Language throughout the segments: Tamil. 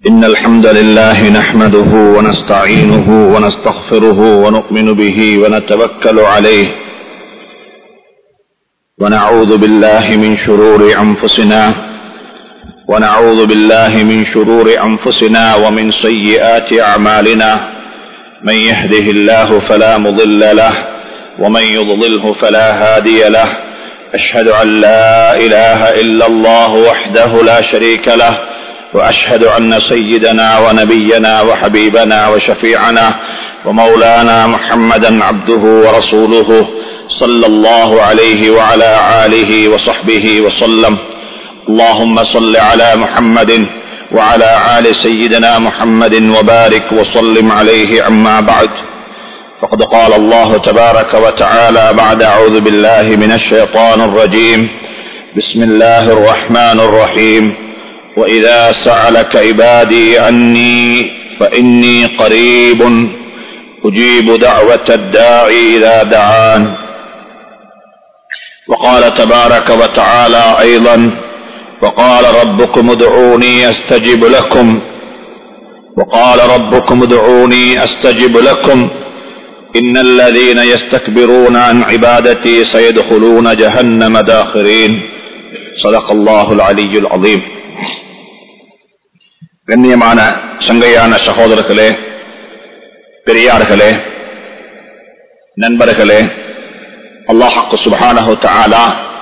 إن الحمد لله نحمده ونستعينه ونستغفره ونؤمن به ونتوكل عليه ونعوذ بالله من شرور أنفسنا ونعوذ بالله من شرور أنفسنا ومن سيئات أعمالنا من يهده الله فلا مضل له ومن يضلله فلا هادي له أشهد أن لا إله إلا الله وحده لا شريك له وأشهد أن سيدنا ونبينا وحبيبنا وشفيعنا ومولانا محمدا عبده ورسوله صلى الله عليه وعلى آله وصحبه وسلم اللهم صل على محمد وعلى آل سيدنا محمد وبارك وسلم عليه أما بعد فقد قال الله تبارك وتعالى بعد أعوذ بالله من الشيطان الرجيم بسم الله الرحمن الرحيم وإذا سألك عبادي عني فإني قريب أجيب دعوة الداعي إذا دعان وقال تبارك وتعالى أيضا وقال ربكم ادعوني أستجب لكم وقال ربكم ادعوني أستجب لكم إن الذين يستكبرون عن عبادتي سيدخلون جهنم داخرين صدق الله العلي العظيم கண்ணியமான சங்கையான சகோதரர்களே பெரியார்களே நண்பர்களே அல்லாஹாக்கு சுபஹானஹு தஆலா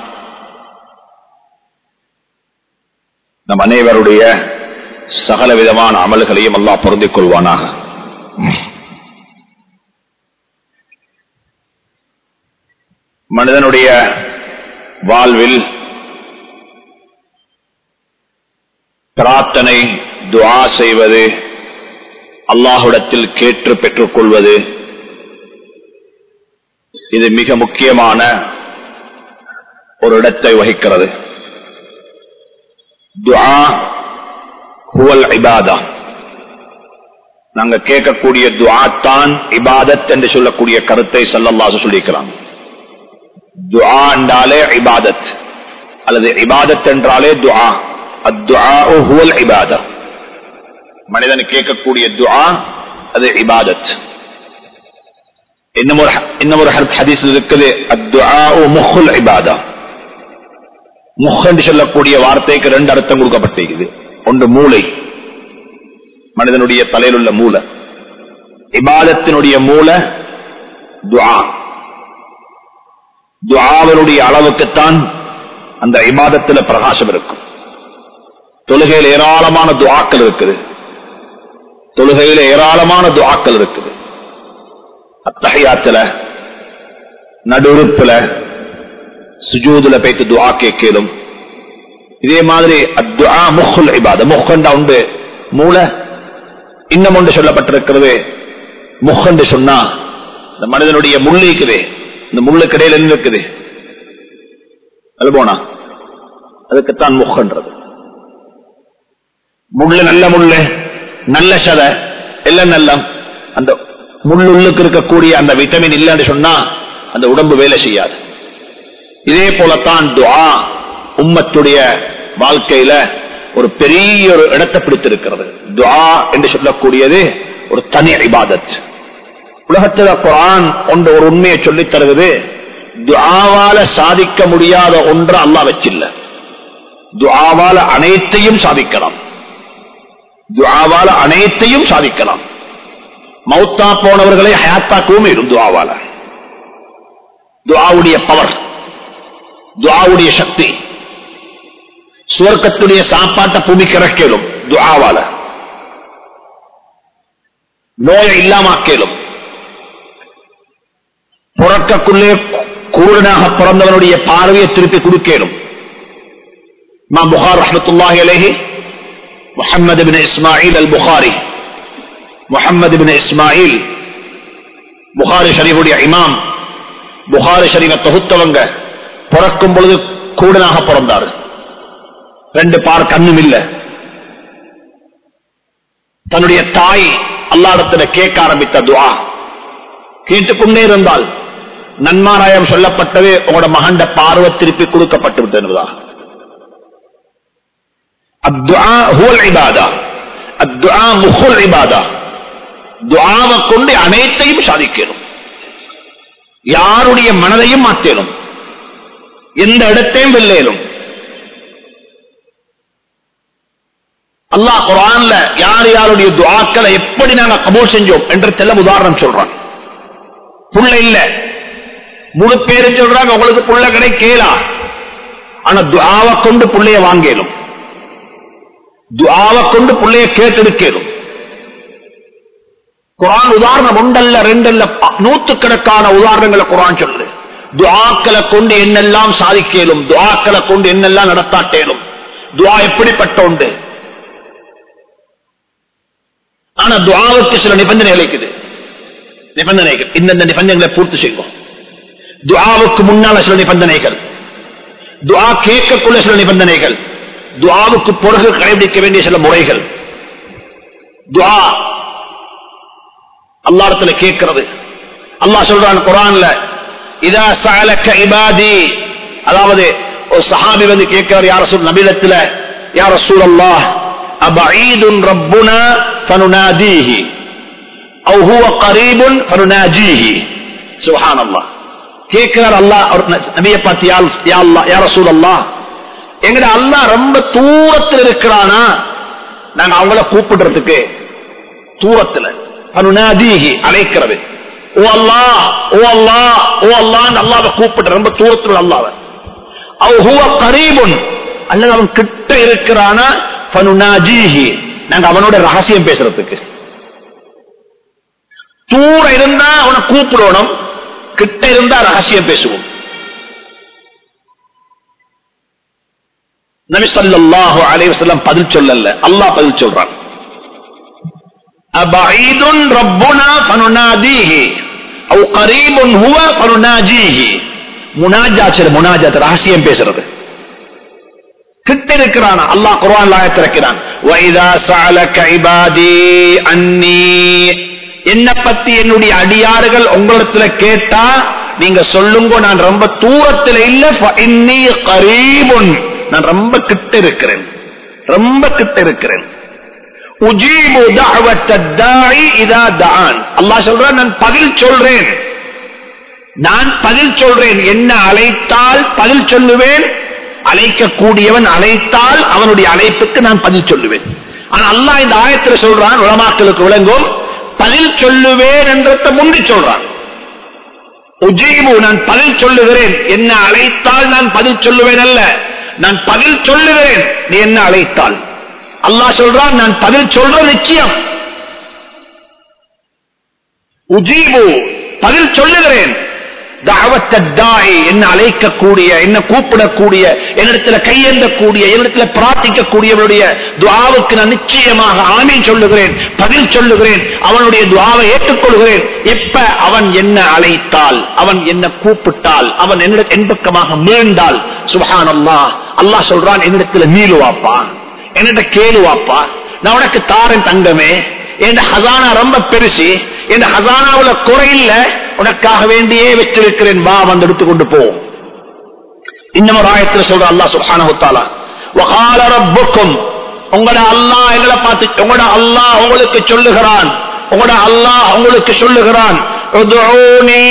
நம் அனைவருடைய சகல விதமான அமல்களையும் அல்லாஹ் பொருந்திக் கொள்வானாக மனிதனுடைய வாழ்வில் பிரார்த்தனை துவா செய்வது அல்லாஹுடத்தில் கேட்டு பெற்றுக் கொள்வது இது மிக முக்கியமான ஒரு இடத்தை வகிக்கிறது துஆ ஹுவல் இபாதா நாங்க கேட்கக்கூடிய துஆ தான் இபாதத் என்று சொல்லக்கூடிய கருத்தை சல்லல்லாஹு சொல்லியிருக்கிறான் துஆ என்றாலே இபாதத் அல்லது இபாதத் என்றாலே துஆ அத்துஆ ஹுவல் இபாதா மனிதன் கேட்கக்கூடிய துஆ அது இபாதத் இன்னும் ஒரு இன்னும் ஒரு ஹதீஸ் இருக்குது அத்துஆ முஹுல் இபாதா முஹ் என்று சொல்லக்கூடிய வார்த்தைக்கு ரெண்டு அர்த்தம் கொடுக்கப்பட்டிருக்குது ஒன்று மூளை மனிதனுடைய தலையில் உள்ள மூளை இபாதத்தினுடைய மூளை துஆ துஆவனுடைய அளவுக்குத்தான் அந்த இபாதத்தில் பிரகாசம் இருக்கும் தொழுகையில் ஏராளமான துவாக்கள் இருக்குது தொழுகையில் ஏராளமான துவாக்கள் இருக்குது அத்தகையாத்துல நடுறுப்புல சுஜூதுல போய்த்து துவா கேட்கலும் இதே மாதிரி அத்துஆ முஹுல் இபாத முஹண்டா உண்டு மூளை இன்னும் ஒன்று சொல்லப்பட்டிருக்கிறது முஹண்டு சொன்னா இந்த மனிதனுடைய முள்ளு இருக்குது இந்த முள்ளுக்கு இடையில என்ன இருக்குது அது போனா அதுக்குத்தான் முகன்றது முள்ளு நல்ல முள்ளு நல்ல சதை எல்லாம் நல்ல அந்த முள்ளுள்ளுக்கு இருக்கக்கூடிய அந்த விட்டமின் இல்லைன்னு சொன்னா அந்த உடம்பு வேலை செய்யாது இதே போலத்தான் துவா உம்மத்துடைய வாழ்க்கையில ஒரு பெரிய ஒரு இடத்தை பிடித்திருக்கிறது துவா என்று சொல்லக்கூடியது ஒரு தனி இபாதத் உலகத்தில் குரான் ஒன்று ஒரு உண்மையை சொல்லித் தருகிறது துவாவால சாதிக்க முடியாத ஒன்று அல்லா வச்சில்ல துவாவால அனைத்தையும் சாதிக்கலாம் துவாவால அனைத்தையும் சாதிக்கலாம் மௌத்தா போனவர்களை ஹயாத்தாக்கவும் இரும் துவாவால துவாவுடைய பவர் துவாவுடைய சக்தி சுவர்க்கத்துடைய சாப்பாட்டை பூமி கிறக்கலும் துவாவால நோயை இல்லாமக்கலும் புறக்கக்குள்ளே கூடனாக பிறந்தவனுடைய பார்வையை திருப்பி கொடுக்கலும் மா புகார் ரஹமத்துல்லாஹி அலேஹி முஹம்மது பின் இஸ்மாயில் அல் புகாரி முஹம்மது பின் இஸ்மாயில் புகாரி ஷரீஃபுடைய இமாம் புகாரி ஷரீஃபை தொகுத்தவங்க பிறக்கும் பொழுது கூடனாக பிறந்தார் ரெண்டு பார் கண்ணும் இல்ல தன்னுடைய தாய் அல்லாடத்துல கேட்க ஆரம்பித்த துவா கேட்டுக்கொண்டே இருந்தால் நன்மாராயம் சொல்லப்பட்டது உங்களோட மகண்ட பார்வை திருப்பி கொடுக்கப்பட்டு விட்டது என்பதாக அத்துஆ ஹுவல் இபாதா அத்துஆ முகுல் இபாதா துஆவை கொண்டு அனைத்தையும் சாதிக்கணும் யாருடைய மனதையும் மாற்றணும் எந்த இடத்தையும் வெல்லேலும் அல்லாஹ் குரான்ல யார் யாருடைய துஆக்களை எப்படி நாங்க கபூல் செஞ்சோம் என்று செல்ல உதாரணம் சொல்றான் புள்ள இல்ல முழு பேரு சொல்றாங்க உங்களுக்கு புள்ள கிடைக்கலா ஆனா துஆவை கொண்டு புள்ளைய வாங்கலும் துஆவை கொண்டு புள்ளைய கேட்டெடுக்கலும் குரான் உதாரணம் ஒன்றல்ல ரெண்டல்ல ப- நூற்றுக்கணக்கான உதாரணங்களை குரான் சொல்லுது துஆக்களை கொண்டு என்னெல்லாம் சாதிக்கலும் துஆக்களை கொண்டு என்னெல்லாம் நடத்தாட்டேலும் துஆ எப்படிப்பட்ட உண்டு ஆனா துஆவுக்கு சில நிபந்தனைகள் இருக்குது நிபந்தனைகள் இந்தந்த நிபந்தனைகளை பூர்த்தி செய்வோம் துஆவுக்கு முன்னால சில நிபந்தனைகள் துஆ கேட்கக்குள்ள சில நிபந்தனைகள் துஆவுக்கு பிறகு கடைபிடிக்க வேண்டிய சில முறைகள் துஆ அல்லாஹ்விடத்துல கேட்கிறது அல்லாஹ் சொல்றான் குர்ஆன்ல இதா சஅலக இபாதி அதாவது ஒரு சஹாபி வந்து கேட்கிறார் யார் ரசூல் நபியிடத்துல யா ரசூலல்லாஹ் அபஈதுன் ரப்புனா ஃபனுனாதீஹி أو هو قريب فنناجيه سبحان الله கேட்கிறார் அல்லாஹ் அவர் நபியை பார்த்து யா யா அல்லாஹ் யா ரசூல் அல்லாஹ் எங்கட அல்லாஹ் ரொம்ப தூரத்தில் இருக்கிறானா நாங்க அவங்கள கூப்பிடுறதுக்கு தூரத்துல அனுநாதீகி அழைக்கிறது ஓ அல்லாஹ் ஓ அல்லாஹ் ஓ அல்லாஹ் அல்லாஹ்வை கூப்பிட்டு ரொம்ப தூரத்தில் அல்லாஹ் அவ் ஹுவ கரீபுன் அல்லது அவன் கிட்ட இருக்கிறானா ஃபனுனாஜீஹி நாங்க அவனோட ரகசியம் பேசுறதுக்கு தூர இருந்தா அவனை கூப்பிடணும் கிட்ட இருந்தா ரகசியம் பேசுவோம் நபி ஸல்லல்லாஹு அலைஹி வஸல்லம் பதில் சொல்லல அல்லாஹ் பதில் சொல்றான் அபஈதுன் ரப்புனா ஃபனுனாதீஹி அவ் கரீபுன் ஹுவ ஃபனுனாஜீஹி முனாஜாத் சில முனாஜாத் ரகசியம் பேசுறது கிட்ட இருக்கிறானா அல்லாஹ் குர்ஆன்ல ஆயத் இறக்கிறான் வைதா சஅலக இபாதி அன்னி என்ன பத்தி என்னுடைய அடியார்கள் உங்களிடத்துல கேட்டா நீங்க சொல்லுங்க நான் ரொம்ப தூரத்துல இல்ல ஃப இன்னி கரீபுன் நான் ரொம்ப கிட்ட இருக்கிறேன் ரொம்ப கிட்ட இருக்கிறேன் உஜீபு தஅவத்த தாஇ இதா தஆன் அல்லாஹ் சொல்றான் நான் பதில் சொல்றேன் நான் பதில் சொல்றேன் என்ன அழைத்தால் பதில் சொல்லுவேன் அழைக்கக்கூடியவன் அழைத்தால் அவனுடைய அழைப்புக்கு நான் பதில் சொல்லுவேன் ஆனா அல்லாஹ் இந்த ஆயத்துல சொல்றான் உலமாக்களுக்கு விளங்கும் பதில் சொல்லுவேன் என்றத முந்தி சொல்றான் உஜீபு நான் பதில் சொல்லுகிறேன் என்ன அழைத்தால் நான் பதில் சொல்லுவேன் அல்ல நான் பதில் சொல்லுகிறேன் நீ என்ன அழைத்தால் அல்லாஹ் சொல்றான் நான் பதில் சொல்ற நிச்சயம் உஜீபு பதில் சொல்லுகிறேன் தஅவத்த தாய் என்ன அழைக்கக்கூடிய என்ன கூப்பிடக்கூடிய என்னிடத்துல கையேந்தக்கூடிய என்னிடத்துல பிரார்த்திக்கக்கூடியவருடைய துவாவுக்கு நான் நிச்சயமாக ஆமீன் சொல்லுகிறேன் பதில் சொல்லுகிறேன் அவனுடைய துவாவை ஏற்றுக்கொள்கிறேன் எப்ப அவன் என்ன அழைத்தால் அவன் என்ன கூப்பிட்டால் அவன் என்னிட என்பக்கமாக மீண்டால் சுபஹான் அல்லாஹ் அல்லாஹ் சொல்றான் என்னிடத்துல மீளுவாப்பா என்னிட கேளுவாப்பா நான் உனக்கு தாரன் தங்கமே என் ஹசானா ரொம்ப பெருசு என் ஹசானாவுல குறையில்ல உனக்காக வேண்டியே வச்சிருக்கிறேன் வா வந்து எடுத்துக்கொண்டு போ இன்னும் ஒரு ஆயத்துல சொல்ற அல்லாஹ் சுப்ஹானஹு தஆலா வகால ரப்புக்கும் உங்களோட அல்லாஹ் எங்களை பார்த்து உங்களோட அல்லாஹ் உங்களுக்கு சொல்லுகிறான் உங்களோட அல்லாஹ் உங்களுக்கு சொல்லுகிறான் உதுஊனி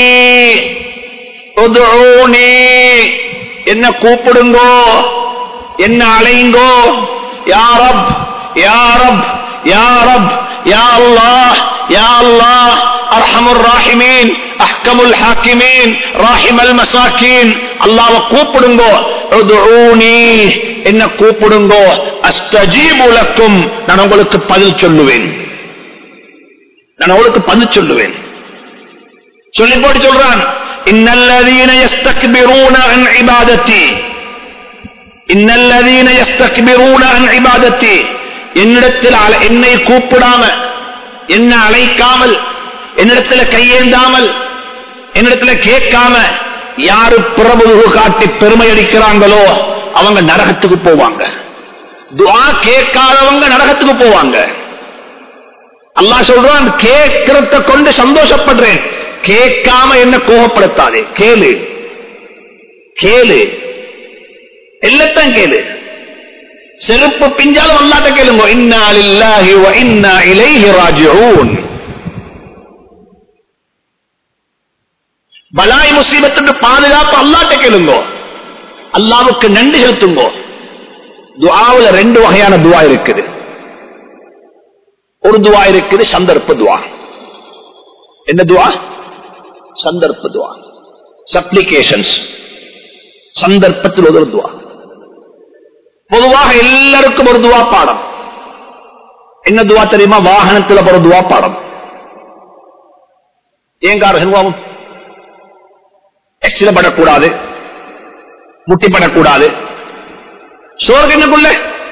உதுஊனி என்ன கூப்பிடுங்கோ என்ன அழைங்கோ யா ரப் யா ரப் யா ரப் யா அல்லாஹ் யா அல்லாஹ் அர்ஹமுர் ராஹிமீன் அஹ்கமுல் ஹாக்கிமீன் ராஹிமல் மசாக்கீன் அல்லாஹ்வை கூப்பிடுங்கோ உதுஊனி என்ன கூப்பிடுங்கோ அஸ்தஜீபு லக்கும் நான் உங்களுக்கு பதில் சொல்லுவேன் நான் உங்களுக்கு பதில் சொல்லுவேன் சொல்லி போட்டு சொல்றான் இன்னல்லதீன யஸ்தக்பிரூன அன் இபாதத்தி இன்னல்லதீன யஸ்தக்பிரூன அன் இபாதத்தி என்னிடத்தில் அல- என்னை கூப்பிடாம என்ன அழைக்காமல் என்னிடத்துல கையேந்தாமல் என்னிடத்துல கேட்காம யாரு பிரபுகு காட்டி பெருமை அடிக்கிறாங்களோ அவங்க நரகத்துக்கு போவாங்க துஆ கேட்காதவங்க நரகத்துக்கு போவாங்க அல்லாஹ் சொல்றான் கேட்கிறத கொண்டு சந்தோஷப்படுறேன் கேட்காம என்ன கோபப்படுத்தாதே கேளு கேளு எல்லாத்தான் கேளு செருப்பு பிஞ்சாலும் அல்லாட்ட கேளுங்க இன்னா லில்லாஹி வ இன்னா இலைஹி ராஜிஊன் பலாய் முசீபத்துக்கு பாதுகாப்பு அல்லாட்ட கேளுங்க அல்லாவுக்கு நன்றி செலுத்துங்கோ துவாவுல ரெண்டு வகையான துவா இருக்குது ஒரு துவா இருக்குது சந்தர்ப்ப துவா என்ன துவா சந்தர்ப்ப துவா சப்ளிகேஷன்ஸ் சந்தர்ப்பத்தில் ஒரு துவா பொதுவாக எல்லாருக்கும் ஒரு துவா பாடம் என்ன துவா தெரியுமா வாகனத்தில் ஒரு துவா பாடம் ஏன் காரணம் எக்ஸில படக்கூடாது முட்டிப்படக்கூடாது சோறு என்னக்குள்ள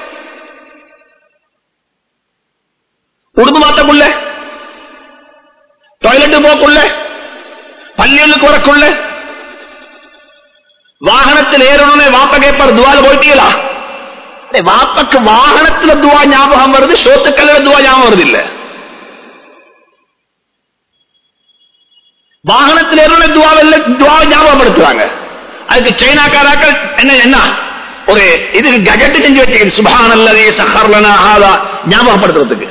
உடுப்பு மாத்தக்குள்ள டாய்லெட் போக்குள்ள பள்ளிகளுக்கு வரக்குள்ள வாகனத்தில் ஏறணும்னே வாப்ப கேட்பார் துவால போயிட்டீங்களா அடே, வாப்பக்கு வாகனத்துல துவா ஞாபகம் வருது சோத்துக்கல்ல துவா ஞாபகம் வருது இல்ல வாகனத்தில் ஏறணும் துவாவில் துவாவை ஞாபகப்படுத்துறாங்க அதுக்கு சைனாக்காராக்கள் என்ன என்ன ஒரு இதுக்கு கஜெட் செஞ்சு வச்சுக்கிறது சுபானல்லதே சஹர்லனா ஆதா ஞாபகப்படுத்துறதுக்கு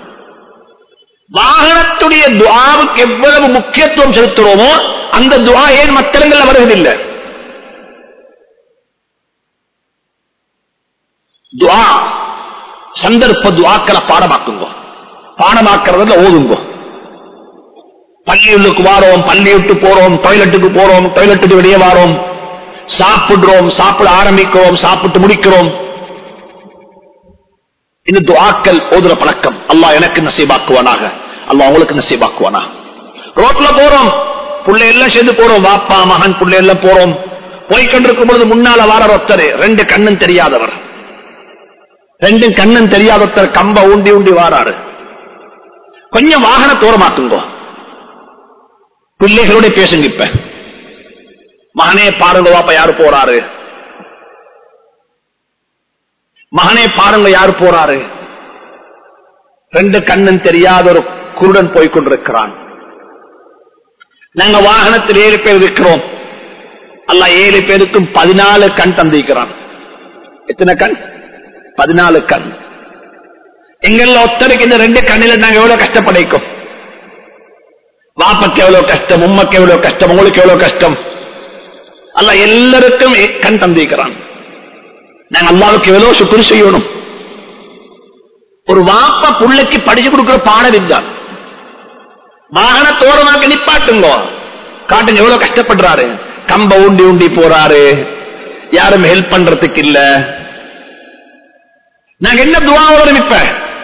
வாகனத்துடைய துவாவுக்கு எவ்வளவு முக்கியத்துவம் செலுத்துறோமோ அந்த துவா ஏன் மத்திரங்கள்ல வருவதில்லை துவா சந்தர்ப்ப துவாக்களை பாடமாக்குங்க பாடமாக்குறதுல ஓதுங்க பள்ளியுள்ளுக்கு வாரோம் பள்ளி விட்டு போறோம் டாய்லெட்டுக்கு போறோம் டாய்லெட்டுக்கு வெளியே வாரோம் சாப்பிடுறோம் சாப்பிட ஆரம்பிக்கிறோம் சாப்பிட்டு முடிக்கிறோம் இந்த துவாக்கள் ஓதுற பழக்கம் அல்லாஹ் எனக்கு நசீபாக்குவானாக அல்லாஹ் உங்களுக்கு நசீபாக்குவானா ரோட்ல போறோம் புள்ளை எல்லாம் சேர்ந்து போறோம் வாப்பா மகன் புள்ளை எல்லாம் போறோம் போய்கொண்டிருக்கும் பொழுது முன்னால வார ஒருத்தர் ரெண்டு கண்ணும் தெரியாதவர் ரெண்டும் கண்ணும் தெரியாத ஒருத்தர் கம்ப ஊண்டி ஊண்டி வாராரு கொஞ்சம் வாகன தூரமாக்குங்கோ பிள்ளைகளோட பேசுங்க இப்ப மகனே பாருங்க வாப்பா யாரு போறாரு மகனே பாருங்க யாரு போறாரு ரெண்டு கண்ணும் தெரியாத ஒரு குருடன் போய் கொண்டிருக்கிறான் நாங்க வாகனத்தில் ஏழு பேர் இருக்கிறோம் அல்ல ஏழு பேருக்கும் பதினாலு கண் தந்திக்கிறான் எத்தனை கண் பதினாலு கண் எங்கள ஒத்தருக்கு இந்த ரெண்டு கண்ணில நாங்க எவ்வளவு கஷ்டப்படைக்கும் வாப்பக்கு எவ்வளவு கஷ்டம் உம்மக்கு எவ்வளவு கஷ்டம் உங்களுக்கு எவ்வளவு கஷ்டம் அல்ல எல்லாருக்கும் எ- கண் தந்திக்கிறான் நாங்க அல்லாவுக்கு எவ்வளவு சுக்குரு செய்யணும் ஒரு வாப்ப புள்ளைக்கு படிச்சு கொடுக்கிற பாடம் இதுதான் வாகன தோரமாக்க நிப்பாட்டுங்க காட்டுங்க எவ்வளவு கஷ்டப்படுறாரு கம்ப ஊண்டி ஊண்டி போறாரு யாரும் ஹெல்ப் பண்றதுக்கு இல்ல நாங்க என்ன துவா வரும் இப்ப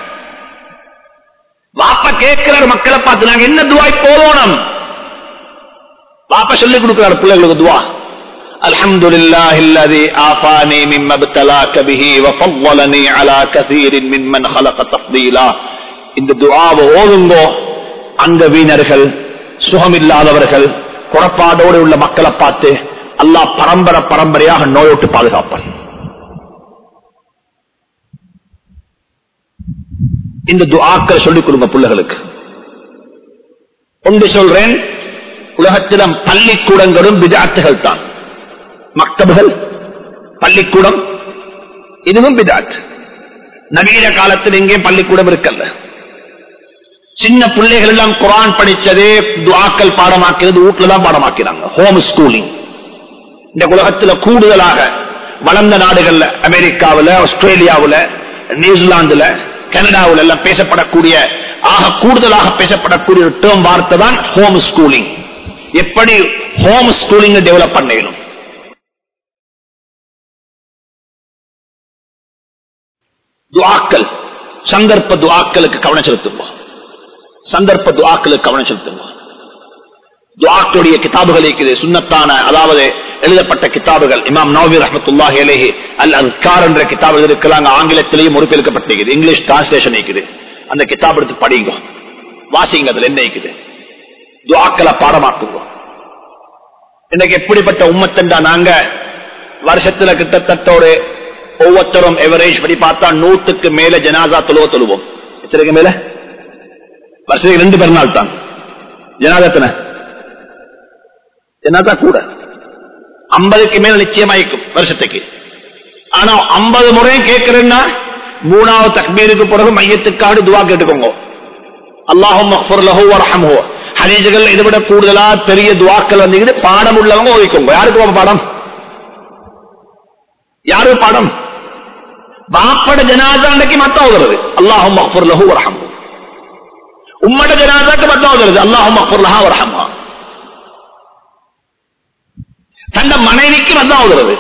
வாப்ப கேட்கிறார் மக்களை பார்த்து நாங்க என்ன துவாய் போகணும் வாப்ப சொல்லி கொடுக்கிறார் பிள்ளைகளுக்கு துவா الحمد لله الذي آفاني مما ابتلاك به وفضلني على كثير ممن خلق تفضيلا இந்த துஆவை ஓதுங்கோ அங்கவீனர்கள் சுகமில்லாதவர்கள் குறப்பாடோடு உள்ள மக்களை பார்த்து அல்லாஹ் பரம்பரை பரம்பரையாக நோயோட்டு பாதுகாப்பான் இந்த துஆக்களை சொல்லிக் கொடுங்க பிள்ளைகளுக்கு ஒன்று சொல்றேன் உலகத்திடம் பள்ளிக்கூடங்களும் விதாத்துகள் தான் மக்தபுகள் பள்ளிக்கூடம் இதுவும் பிதாத் நவீன காலத்தில் எங்கே பள்ளிக்கூடம் இருக்கல்ல சின்ன பிள்ளைகள் எல்லாம் குரான் படிச்சதே துவாக்கள் பாடமாக்கிறது வீட்டுல தான் பாடமாக்கிறாங்க ஹோம் ஸ்கூலிங் இந்த உலகத்துல கூடுதலாக வளர்ந்த நாடுகள்ல அமெரிக்காவுல ஆஸ்திரேலியாவுல நியூசிலாந்துல கனடாவுல எல்லாம் பேசப்படக்கூடிய ஆக கூடுதலாக பேசப்படக்கூடிய ஒரு டேர்ம் வார்த்தை தான் ஹோம் ஸ்கூலிங் எப்படி ஹோம் ஸ்கூலிங் டெவலப் பண்ணணும் துவாக்கள் சந்தர்ப்ப துவாக்களுக்கு கவனம் செலுத்துங்க சந்தர்ப்ப துவாக்களுக்கு கவனம் செலுத்துங்க துவாக்களுடைய கிதாபுகள் இருக்குது சுன்னத்தான அதாவது எழுதப்பட்ட கிதாபுகள் இமாம் நவவி ரஹமத்துல்லாஹி அலைஹி அல் அஸ்கார் என்ற கிதாபு இருக்கிறாங்க ஆங்கிலத்திலேயும் மொழிபெயர்க்கப்பட்டிருக்குது இங்கிலீஷ் டிரான்ஸ்லேஷன் இருக்குது அந்த கிதாப் எடுத்து படிங்க வாசிங்க அதுல என்ன இருக்குது துவாக்களை பாடமாக்குங்க இன்னைக்கு எப்படிப்பட்ட உம்மத்தண்டா நாங்க வருஷத்துல கிட்டத்தட்ட ஒரு ஒவ்வொருத்தரும் எவரேஜ் படி பார்த்தா நூத்துக்கு மேல ஜனாசா தொழுவ தொழுவோம் எத்தனைக்கு மேல வருஷத்துக்கு ரெண்டு பெருநாள் தான் ஜனாதா எத்தனை ஜனாதா கூட ஐம்பதுக்கு மேல நிச்சயமாயிருக்கும் வருஷத்துக்கு ஆனா ஐம்பது முறையும் கேட்கிறேன்னா மூணாவது தக்பீருக்கு பிறகு மையத்துக்காடு துவா கேட்டுக்கோங்க அல்லாஹும் வரஹம்ஹு ஹதீஜுகள் இதை விட கூடுதலா பெரிய துவாக்கள் வந்து பாடம் உள்ளவங்க ஓதிக்கோங்க யாருக்கு பாப்பா பாடம் யாரு பாடம் வாப்பட ஜனாதா அன்னைக்கு மத்த ஓதுறது அல்லாஹும் மக்ஃபுர் லஹு வரஹம்ஹு உம்மட ஜனாதாக்கு மத்த ஓதுறது அல்லாஹும் மக்ஃபுர் லஹா வரஹம்ஹா தந்த மனைவிக்கு மத்த ஓதுறது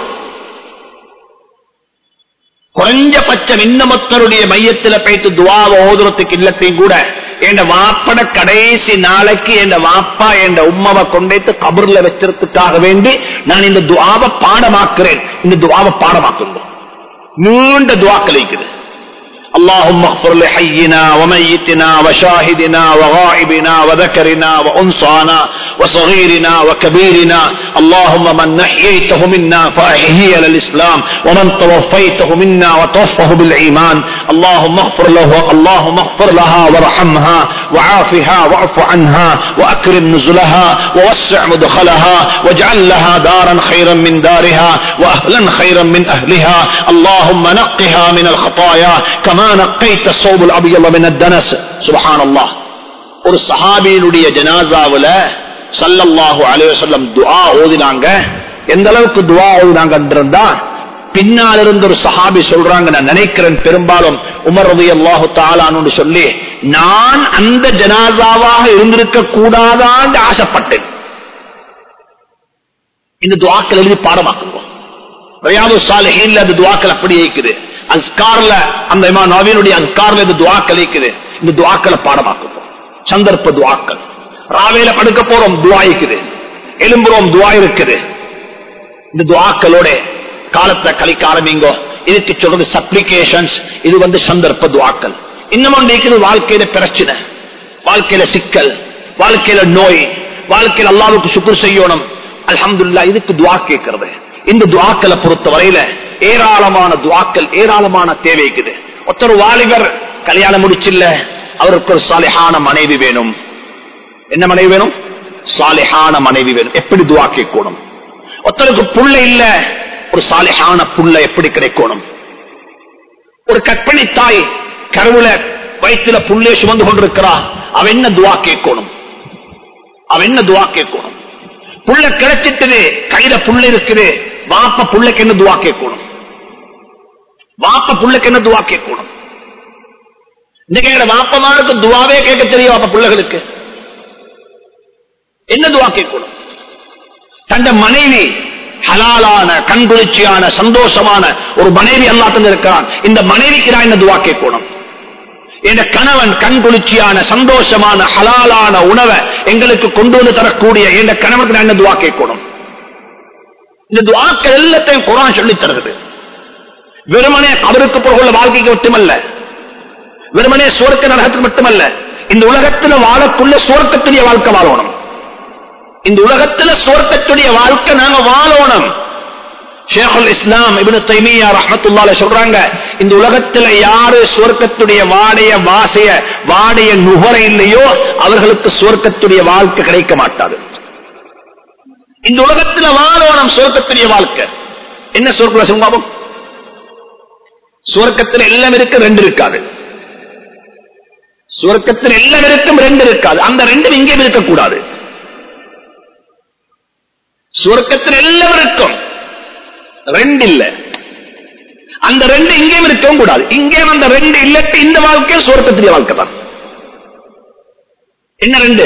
குறைஞ்சபட்சம் இன்னமத்தருடைய மையத்துல போயிட்டு துவாவை ஓதுறதுக்கு இல்லத்தையும் கூட என் வாப்பட கடைசி நாளைக்கு என் வாப்பா என் உம்மவை கொண்டேத்து கபர்ல வச்சிருக்கிறதுக்காக வேண்டி நான் இந்த துவாவை பாடமாக்குறேன் இந்த துவாவை பாடமாக்குறோம் நீண்ட துவாக்கள் இருக்குது اللهم اغفر لحينا وميتنا وشاهدنا وغائبنا وذكرنا وانصانا وصغيرنا وكبيرنا اللهم من نحييته منا فاحيه على الاسلام ومن توفيته منا وتوفه بالايمان اللهم اغفر له اللهم اغفر لها وارحمها وعافها واعف عنها واكرم نزلها ووسع مدخلها واجعل لها دارا خيرا من دارها واهلا خيرا من اهلها اللهم نقها من الخطايا كما نقيت الصوب الابيض من الدنس سبحان الله ஒரு சஹாபியினுடைய ஜனாசாவுல சல்லல்லாஹு அலைஹி வஸல்லம் துஆ ஓதினாங்க எந்த அளவுக்கு துஆ ஓதினாங்கன்றதா பின்னால் இருந்த ஒரு சஹாபி சொல்றாங்க நான் நினைக்கிறேன் பெரும்பாலும் உமர் ரலியல்லாஹு தஆலான்னு சொல்லி நான் அந்த ஜனாசாவாக இருந்திருக்க கூடாதான்னு ஆசைப்பட்டேன் இந்த துஆக்கள் எழுதி பாடமாக்குவோம் ரியாது சாலிஹீன்ல அந்த துஆக்கள் அப்படி இருக்குது அஸ்கார்ல அந்த இமா நவீனுடைய அஸ்கார்ல இந்த துஆக்கள் இருக்குது இந்த துஆக்களை பாடமாக்குவோம் சந்தர்ப்ப துஆக்கள் ராவேல படுக்க போறோம் துஆ இருக்குது எலும்புறோம் துஆ இருக்குது இந்த துஆக்களோட காலத்தை கழிக்க ஆரம்பிங்கோ இதுக்கு சொல்றது சப்ளிகேஷன்ஸ் இது வந்து சந்தர்ப்ப துஆக்கள் இன்னும் ஒன்று இருக்குது வாழ்க்கையில பிரச்சனை வாழ்க்கையில சிக்கல் வாழ்க்கையில நோய் வாழ்க்கையில அல்லாவுக்கு சுக்குர் செய்யணும் அல்ஹம்துலில்லாஹ் இதுக்கு துஆ கேட்கறது இந்த துவாக்களை பொறுத்த வரையில ஏராளமான துவாக்கள் ஏராளமான தேவைக்குது ஒருத்தர் வாலிபர் கல்யாணம் முடிச்சில்ல அவருக்கு ஒரு சாலிஹான மனைவி வேணும் என்ன மனைவி வேணும் சாலிஹான மனைவி வேணும் எப்படி துவா கேட்கணும் ஒருத்தருக்கு புள்ள இல்ல ஒரு சாலிஹான புள்ள எப்படி கிடைக்கணும் ஒரு கற்பனை தாய் கருவுல வயிற்றுல புள்ளே சுமந்து கொண்டிருக்கிறா அவ என்ன துவா கேட்கணும் அவ என்ன துவா கேட்கணும் புள்ள கிடைச்சிட்டது கையில புள்ள இருக்குது வாப்ப புள்ளைக்கு என்ன துவா கேட்கணும் வாப்ப புள்ளைக்கு என்ன துவா கேட்கணும் இன்னைக்கு எங்க வாப்பமாருக்கு துவாவே கேட்க தெரியும் வாப்ப பிள்ளைகளுக்கு என்ன துவா கேட்கணும் தந்த மனைவி ஹலாலான கண்குளிர்ச்சியான சந்தோஷமான ஒரு மனைவி அல்லா தந்திருக்கிறான் இந்த மனைவிக்கு நான் என்ன துவா கேட்கணும் என் கணவன் கண்குளிர்ச்சியான சந்தோஷமான ஹலாலான உணவை எங்களுக்கு கொண்டு வந்து தரக்கூடிய என் கணவனுக்கு நான் என்ன துவா கேட்கணும் இந்த துவாக்கள் எல்லாத்தையும் குரான் சொல்லி தருகிறது வெறுமனே அவருக்கு பிறகுள்ள வாழ்க்கைக்கு மட்டுமல்ல வெறுமனே சுவர்க்க நரகத்துக்கு மட்டுமல்ல இந்த உலகத்துல வாழக்குள்ள சுவர்க்கத்துடைய வாழ்க்கை வாழணும் இந்த உலகத்துல சுவர்க்கத்துடைய வாழ்க்கை நாங்க வாழணும் ஷேகுல் இஸ்லாம் இபின் தைமியா ரஹமத்துல்லால சொல்றாங்க இந்த உலகத்துல யாரு சுவர்க்கத்துடைய வாடைய வாசைய வாடைய நுகர இல்லையோ அவர்களுக்கு சுவர்க்கத்துடைய வாழ்க்கை கிடைக்க மாட்டாது இந்த உலகத்துல வாழணும் சுவர்க்கத்துடைய வாழ்க்கை என்ன சுவர்க்க சிம்பாபம் சுவர்க்கத்தில் எல்லாம் இருக்கு ரெண்டு இருக்காது சுவர்க்கத்தில் எல்லாம் இருக்கும் ரெண்டு இருக்காது அந்த ரெண்டும் இங்கேயும் இருக்கக்கூடாது சுவர்க்கத்தில் எல்லாம் இருக்கும் ரெண்டு இல்ல அந்த ரெண்டு இங்கேயும் இருக்கவும் கூடாது இங்கே அந்த ரெண்டு இல்லட்டு இந்த வாழ்க்கை சுவர்க்கத்துடைய வாழ்க்கை தான் என்ன ரெண்டு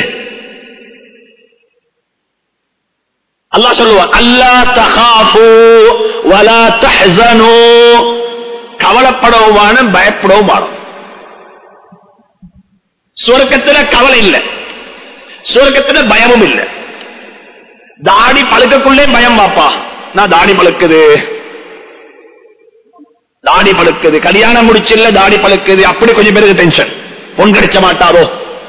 அல்லாஹ் சொல்லுவான் அல்லா தகாஃபு வலா தஹ்சனு கவலைப்படவும் வாணும் பயப்படவும் வாணும் சுவர்க்கத்துல கவலை இல்லை சுவர்க்கத்துல பயமும் இல்லை தாடி பழுக்கக்குள்ளே பயம் பாப்பா நான் தாடி பழுக்குது தாடி பழுக்குது கல்யாணம் முடிச்சில்ல தாடி பழுக்குது அப்படி கொஞ்சம் பேருக்கு டென்ஷன் பொன் கிடைச்ச மாட்டாரோ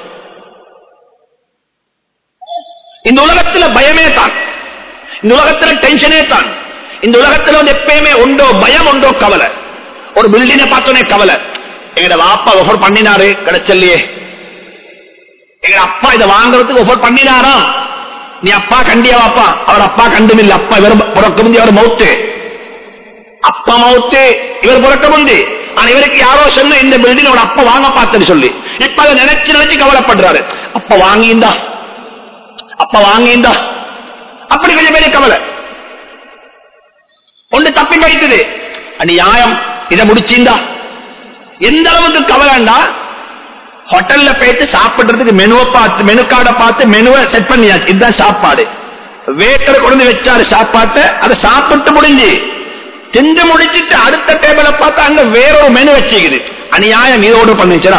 இந்த உலகத்துல பயமே தான் இந்த உலகத்துல டென்ஷனே தான் இந்த உலகத்துல வந்து எப்பயுமே உண்டோ பயம் உண்டோ கவலை ஒரு பில்டிங்கை பார்த்தோன்னே கவலை எங்கட வாப்பா ஒஃபர் பண்ணினாரு கிடைச்சல்லையே எங்க அப்பா இதை வாங்குறதுக்கு ஒஃபர் பண்ணினாராம் நீ அப்பா கண்டியா வாப்பா அவர் அப்பா கண்டும் இல்ல அப்பா வெறும் பிறக்க முந்தைய அவர் மௌத்து அப்ப அப்பா மவுத்து இவர் பிறக்க முந்தி ஆனா இவருக்கு யாரோ சொன்ன இந்த பில்டிங் அவட அப்பா வாங்க பார்த்தேன்னு சொல்லி இப்ப அதை நினைச்சு நினைச்சு கவலைப்படுறாரு அப்ப வாங்கிந்தா அப்ப வாங்கிந்தா அப்படி கொஞ்சம் பெரிய கவலை ஒன்று தப்பி போயிட்டது அநியாயம் இதை முடிச்சிருந்தா எந்த அளவுக்கு கவலைண்டா ஹோட்டல்ல போயிட்டு சாப்பிடுறதுக்கு மெனுவை பார்த்து மெனு கார்டை பார்த்து மெனுவை செட் பண்ணியாச்சு இதுதான் சாப்பாடு வேக்கரை கொண்டு வச்சாரு சாப்பாட்டை அதை சாப்பிட்டு முடிஞ்சு திண்டு முடிச்சிட்டு அடுத்த டேபிள பார்த்தா அங்க வேறொரு மெனு வச்சுக்குது அநியாயம் இதோடு பண்ணிச்சுனா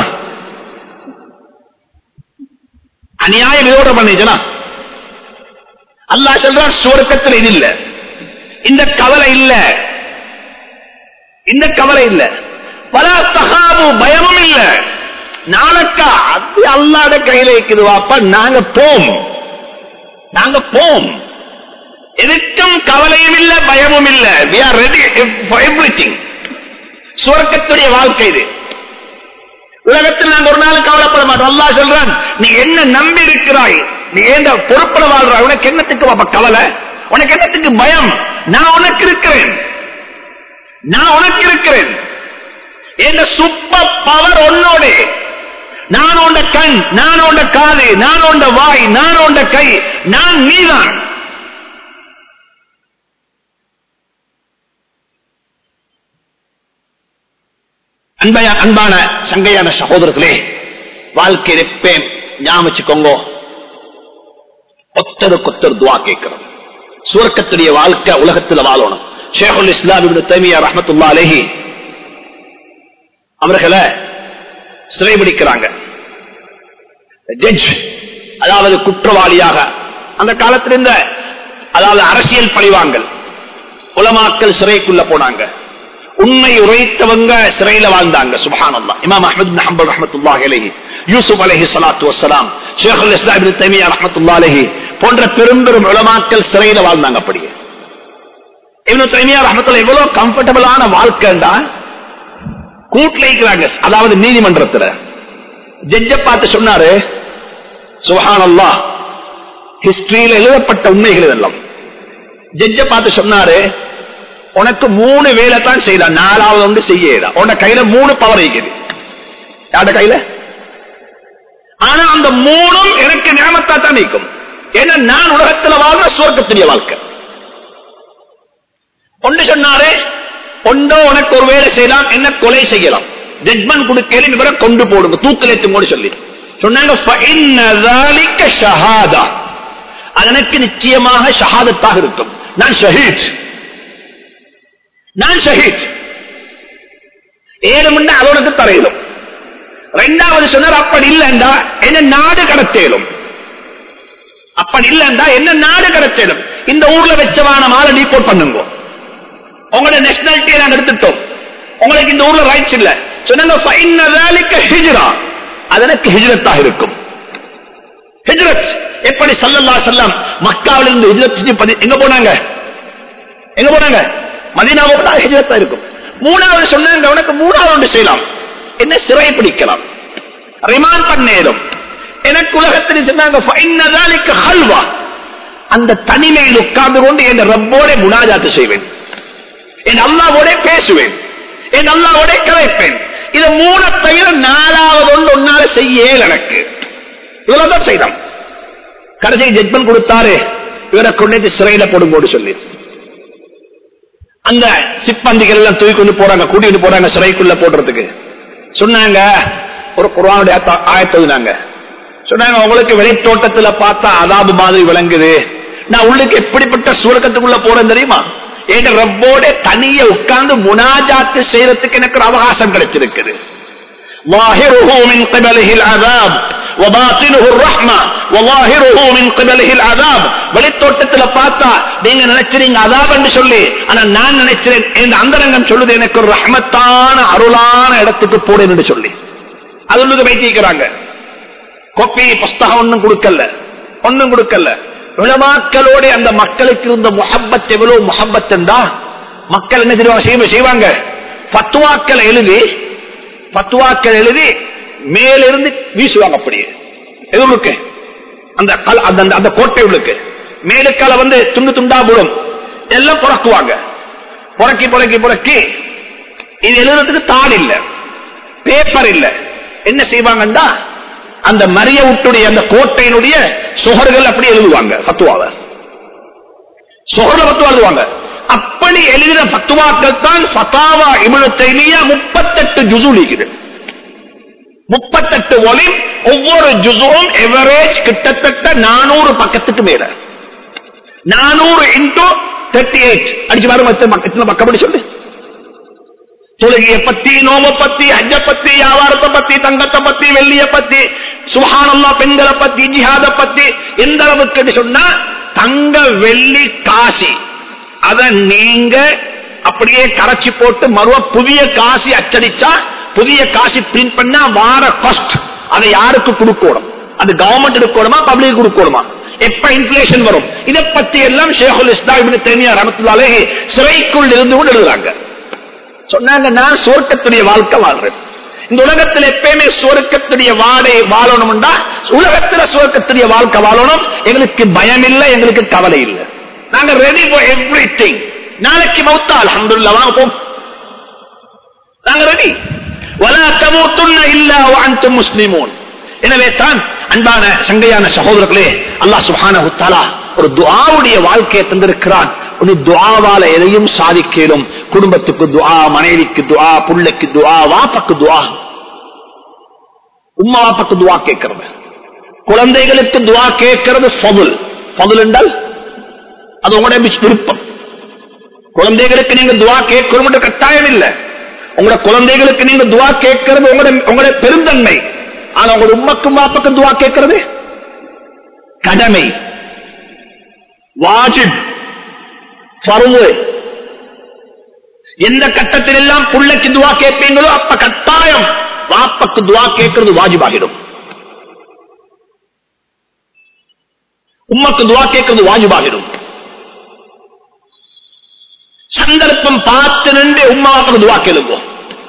அநியாயம் இதோடு பண்ணிச்சுனா அல்லாஹ் சொல்றான் சுவர்க்கத்தில் இது இல்ல இந்த கவலை இல்ல இந்த கவலை இல்ல பல தகாபு பயமும் இல்ல நாளைக்கா அது அல்லாட கையில இருக்குது வாப்பா நாங்க போம் நாங்க போம் எதுக்கும் கவலையும் இல்ல பயமும் இல்ல we are ready for everything சுவர்க்கத்துடைய வாழ்க்கை இது உலகத்தில் நாங்க ஒரு நாள் கவலைப்பட மாட்டோம் அல்லாஹ் சொல்றான் நீ என்ன நம்பி இருக்கிறாய் நீ ஏந்த பொறுப்புல வாழ்றாய் உனக்கு என்னத்துக்கு பாப்பா கவலை உனக்கு என்னத்துக்கு பயம் நான் உனக்கு இருக்கிறேன் நான் உனக்கு இருக்கிறேன் என்ற சூப்பர் பவர் உன்னோட நான் உண்ட கண் நான் உண்ட காது நான் உண்ட வாய் நான் உண்ட கை நான் நீதான் அன்பையா அன்பான சங்கையான சகோதரர்களே வாழ்க்கையில் எப்பேன் ஞாபகிச்சுக்கோங்க ஒத்தருக்கு ஒத்தர் துவா கேட்கிறோம் சுவர்க்கத்துடைய வாழ்க்கை உலகத்துல வாழணும் ஷேகுல் இஸ்லாம் இப்னு தைமியா ரஹ்மத்துல்லாஹி அலைஹி அவர்களை சிறைபிடிக்கிறாங்க ஜட்ஜ் அதாவது குற்றவாளியாக அந்த காலத்தில் இருந்த அதாவது அரசியல் பழிவாங்கல் உலமாக்கல் சிறைக்குள்ள போனாங்க உண்மை உரைத்தவங்க சிறையில வாழ்ந்தாங்க சுபஹானல்லா இமாம் அஹமது பின் ஹம்பல் ரஹ்மத்துல்லாஹி அலைஹி யூசுப் அலைஹி ஸலாத்து வஸ்ஸலாம் ஷேகுல் இஸ்லாம் இப்னு தைமியா ரஹ்மத்துல்லாஹி அலைஹி போன்ற பெரும் பெரும் உலமாக்கல் சிறையில வாழ்ந்தாங்க அப்படியே இப்னு தைமியா ரஹ்மத்துல்லாஹி எவ்வளவு கம்ஃபர்டபிளான வாழ்க்கைண்டா கூட்ல இருக்கிறாங்க அதாவது நீதிமன்றத்துல ஜட்ஜ பார்த்து சொன்னாரு சுஹானல்லா ஹிஸ்டரியில் எழுதப்பட்ட உண்மைகள் எல்லாம் ஜட்ஜ பார்த்து சொன்னாரு உனக்கு மூணு வேலை தான் செய்யலாம் நாலாவது வந்து செய்ய உன கையில மூணு பவர் இருக்குது யார கையில ஆனா அந்த மூணும் எனக்கு நியமத்தா தான் நிற்கும் ஏன்னா நான் உலகத்துல வாழ்ற சுவர்க்கத்துடைய வாழ்க்கை ஒன்று சொன்னாரு ஒன்றோ உனக்கு ஒரு வேலை செய்யலாம் என்ன கொலை செய்யலாம் ஜட்மெண்ட் கொடுக்கல இவரை கொண்டு போடுங்க தூக்கிலேத்தும் சொல்லி சொன்னாங்க فَإِنَّ ذَلِكَ شَهَادَةٌ. அது எனக்கு நிச்சயமாக ஷஹாதத்தாக இருக்கும் நான் ஷஹீத் நான் ஷஹீத் ஏழுமுண்டா அதோடக்கு தரையிலும் ரெண்டாவது சொன்னார் அப்படி இல்லைண்டா என்ன நாடு கடத்தேலும் அப்படி இல்லைண்டா என்ன நாடு கடத்தேலும் இந்த ஊர்ல வச்சவான மாலை டீபோர்ட் பண்ணுங்க உங்களோட நேஷனாலிட்டியை நாங்க எடுத்துட்டோம் உங்களுக்கு இந்த ஊர்ல ரைட்ஸ் இல்ல சொன்னாங்க "ஃபைன்ன ذَلِكَ ஹிஜ்ரா." அது எனக்கு ஹிஜ்ரத்தாக இருக்கும் ஹிஜ்ரத் எப்படி சல்லல்லா செல்லம் மக்காவில இருந்து ஹிஜ்ரத் செஞ்சு பதி- எங்க போனாங்க எங்க போனாங்க மதீனாவை போனா ஹிஜ்ரத்தா இருக்கும் மூணாவது சொன்னாங்க உனக்கு மூணாவது ஒன்று செய்யலாம் என்ன சிறை பிடிக்கலாம் ரிமாண்ட் பண்ணேலும் எனக்கு உலகத்தில் சொன்னாங்க "ஃபைன்ன ذَلِكَ ஹல்வா." அந்த தனிமையில் உட்கார்ந்து கொண்டு என் ரப்போட முனாஜாத்து செய்வேன் என் அல்லாவோட பேசுவேன் என் அல்லாவோட கலைப்பேன் இதை மூண தவிர நாலாவது ஒன்று ஒன்னால செய்ய எனக்கு இவ்வளவுதான் செய்தான் கடைசி ஜட்மெண்ட் கொடுத்தாரு இவரை கொண்டு சிறையில போடும்போது சொல்லி அந்த சிப்பந்திகள் எல்லாம் தூக்கி கொண்டு போறாங்க கூட்டிட்டு போறாங்க சிறைக்குள்ள போடுறதுக்கு சொன்னாங்க ஒரு குரானுடைய ஆயத்ததுனாங்க சொன்னாங்க உங்களுக்கு வெளித்தோட்டத்துல பார்த்தா அதாபு மாதிரி விளங்குது நான் உள்ளுக்கு எப்படிப்பட்ட சூரக்கத்துக்குள்ள போறேன் தெரியுமா என் ரப்போட தனிய உட்கார்ந்து முனாஜாத்து செய்யறதுக்கு எனக்கு ஒரு அவகாசம் கிடைச்சிருக்குது ظاهره من قبله العذاب وباطنه الرحمة وظاهره من قبله العذاب வெளித்தோட்டத்துல பார்த்தா நீங்க நினைச்சிருங்க அதாப் என்று சொல்லி ஆனா நான் நினைக்கிறேன் என் அந்தரங்கம் சொல்லுது எனக்கு ஒரு ரஹ்மத்தான அருளான இடத்துக்கு போறேன் என்று சொல்லி அது உள்ளுக்கு வைத்திருக்கிறாங்க கோப்பி புஸ்தகம் ஒண்ணும் கொடுக்கல ஒண்ணும் கொடுக்கல உலமாக்களோட அந்த மக்களுக்கு இருந்த முஹப்பத் எவ்வளவு முஹப்பத் என்றா மக்கள் என்ன செய்வாங்க செய்வ- செய்வாங்க பத்துவாக்கள் எழுதி பத்துவாக்கள் எழுதி மேலிருந்து வீசுவாங்க அப்படியே எது உள்ளுக்கு அந்த கல்- அந்த- அந்த- அந்த கோட்டை உள்ளுக்கு மேலுக்கால வந்து துண்டு துண்டா விடும் எல்லாம் புறக்குவாங்க புறக்கி புறக்கி புறக்கி இது எழுதுறதுக்கு தாள் இல்ல பேப்பர் இல்ல என்ன செய்வாங்கன்னா அந்த மரிய விட்டுடைய அந்த கோட்டையினுடைய சுகர்கள் அப்படி எழுதுவாங்க பத்துவாவை சுகர்ல பத்துவா எழுதுவாங்க அப்படி எழுதின பத்துவாக்கள் தான் ஃபத்தாவா இபுனு தைமியா முப்பத்தெட்டு ஜுசு இருக்குது முப்பத்தெட்டு ஒலிம் ஒவ்வொரு ஜுசுவும் எவரேஜ் கிட்டத்தட்ட நானூறு பக்கத்துக்கு மேல நானூறு இன்டூ தேர்ட்டி எயிட் அடிச்சு பாருங்க எத்தனை எத்தனை பக்கம் அப்படி சொல்லு தொழுகைய பத்தி நோம பத்தி ஹஜ்ஜ பத்தி வியாபாரத்தை பத்தி தங்கத்தை பத்தி வெள்ளிய பத்தி சுஹானல்லா பெண்களை பத்தி ஜிஹாத பத்தி எந்த அளவுக்கு சொன்னா தங்க வெள்ளி காசி அத நீங்க அப்படியே கரைச்சி போட்டு மறுவ புதிய காசி அச்சடிச்சா புதிய காசி பிரிண்ட் பண்ணா வார காஸ்ட் அதை யாருக்கு கொடுக்கணும் அது கவர்மெண்ட் எடுக்கணுமா பப்ளிக் கொடுக்கணுமா எப்ப இன்ஃபிளேஷன் வரும் இதை பத்தி எல்லாம் ஷேகுல் இஸ்லாம் தேனியா ரமத்துல்லாலே சிறைக்குள் இருந்து கொண்டு எழுதுறாங்க சொன்னாங்க நான் சுவர்க்கத்துடைய வாழ்க்கை வாழ்றேன் இந்த உலகத்தில் எப்பயுமே சுவர்க்கத்துடைய வாடை வாழணும்டா உலகத்துல சுவர்க்கத்துடைய வாழ்க்கை வாழணும் எங்களுக்கு பயம் இல்லை எங்களுக்கு கவலை இல்லை நாங்க ரெடி ஃபார் எவ்ரி திங் நாளைக்கு மௌத்தா அலமதுல்லா வாங்க நாங்க ரெடி வலா தமூத்துன்ன இல்லா அன்தும் முஸ்லிமூன் எனவே தான் அன்பான சங்கையான சகோதரர்களே அல்லாஹ் சுஹானஹு தஆலா ஒரு துஆவுடைய வாழ்க்கையை தந்திருக்கிறான் ஒரு துஆவால எதையும் சாதிக்கலும் குடும்பத்துக்கு துஆ மனைவிக்கு துஆ புள்ளைக்கு துஆ வாப்பக்கு துஆ உம்மா வாப்பக்கு துஆ கேட்கிறது குழந்தைகளுக்கு துஆ கேட்கிறது ஃபதுல் ஃபதுல் என்றால் அது உங்களுடைய விருப்பம் குழந்தைகளுக்கு நீங்க துவா கேட்கணும் என்ற கட்டாயம் இல்லை உங்களோட குழந்தைகளுக்கு நீங்க துவா கேட்கறது உங்களோட உங்களுடைய பெருந்தன்மை ஆனா உங்களோட உம்மக்கும் பாப்பக்கும் துவா கேட்கறது கடமை வாஜிப் பருவு எந்த கட்டத்தில் எல்லாம் புள்ளைக்கு துவா கேட்பீங்களோ அப்ப கட்டாயம் வாப்பக்கு துவா கேட்கறது வாஜிபாகிடும் உம்மக்கு துவா கேட்கறது வாஜிபாகிடும் சந்தர்ப்பம் பார்த்து நின்று உமாவுக்கு துவா கேளுங்க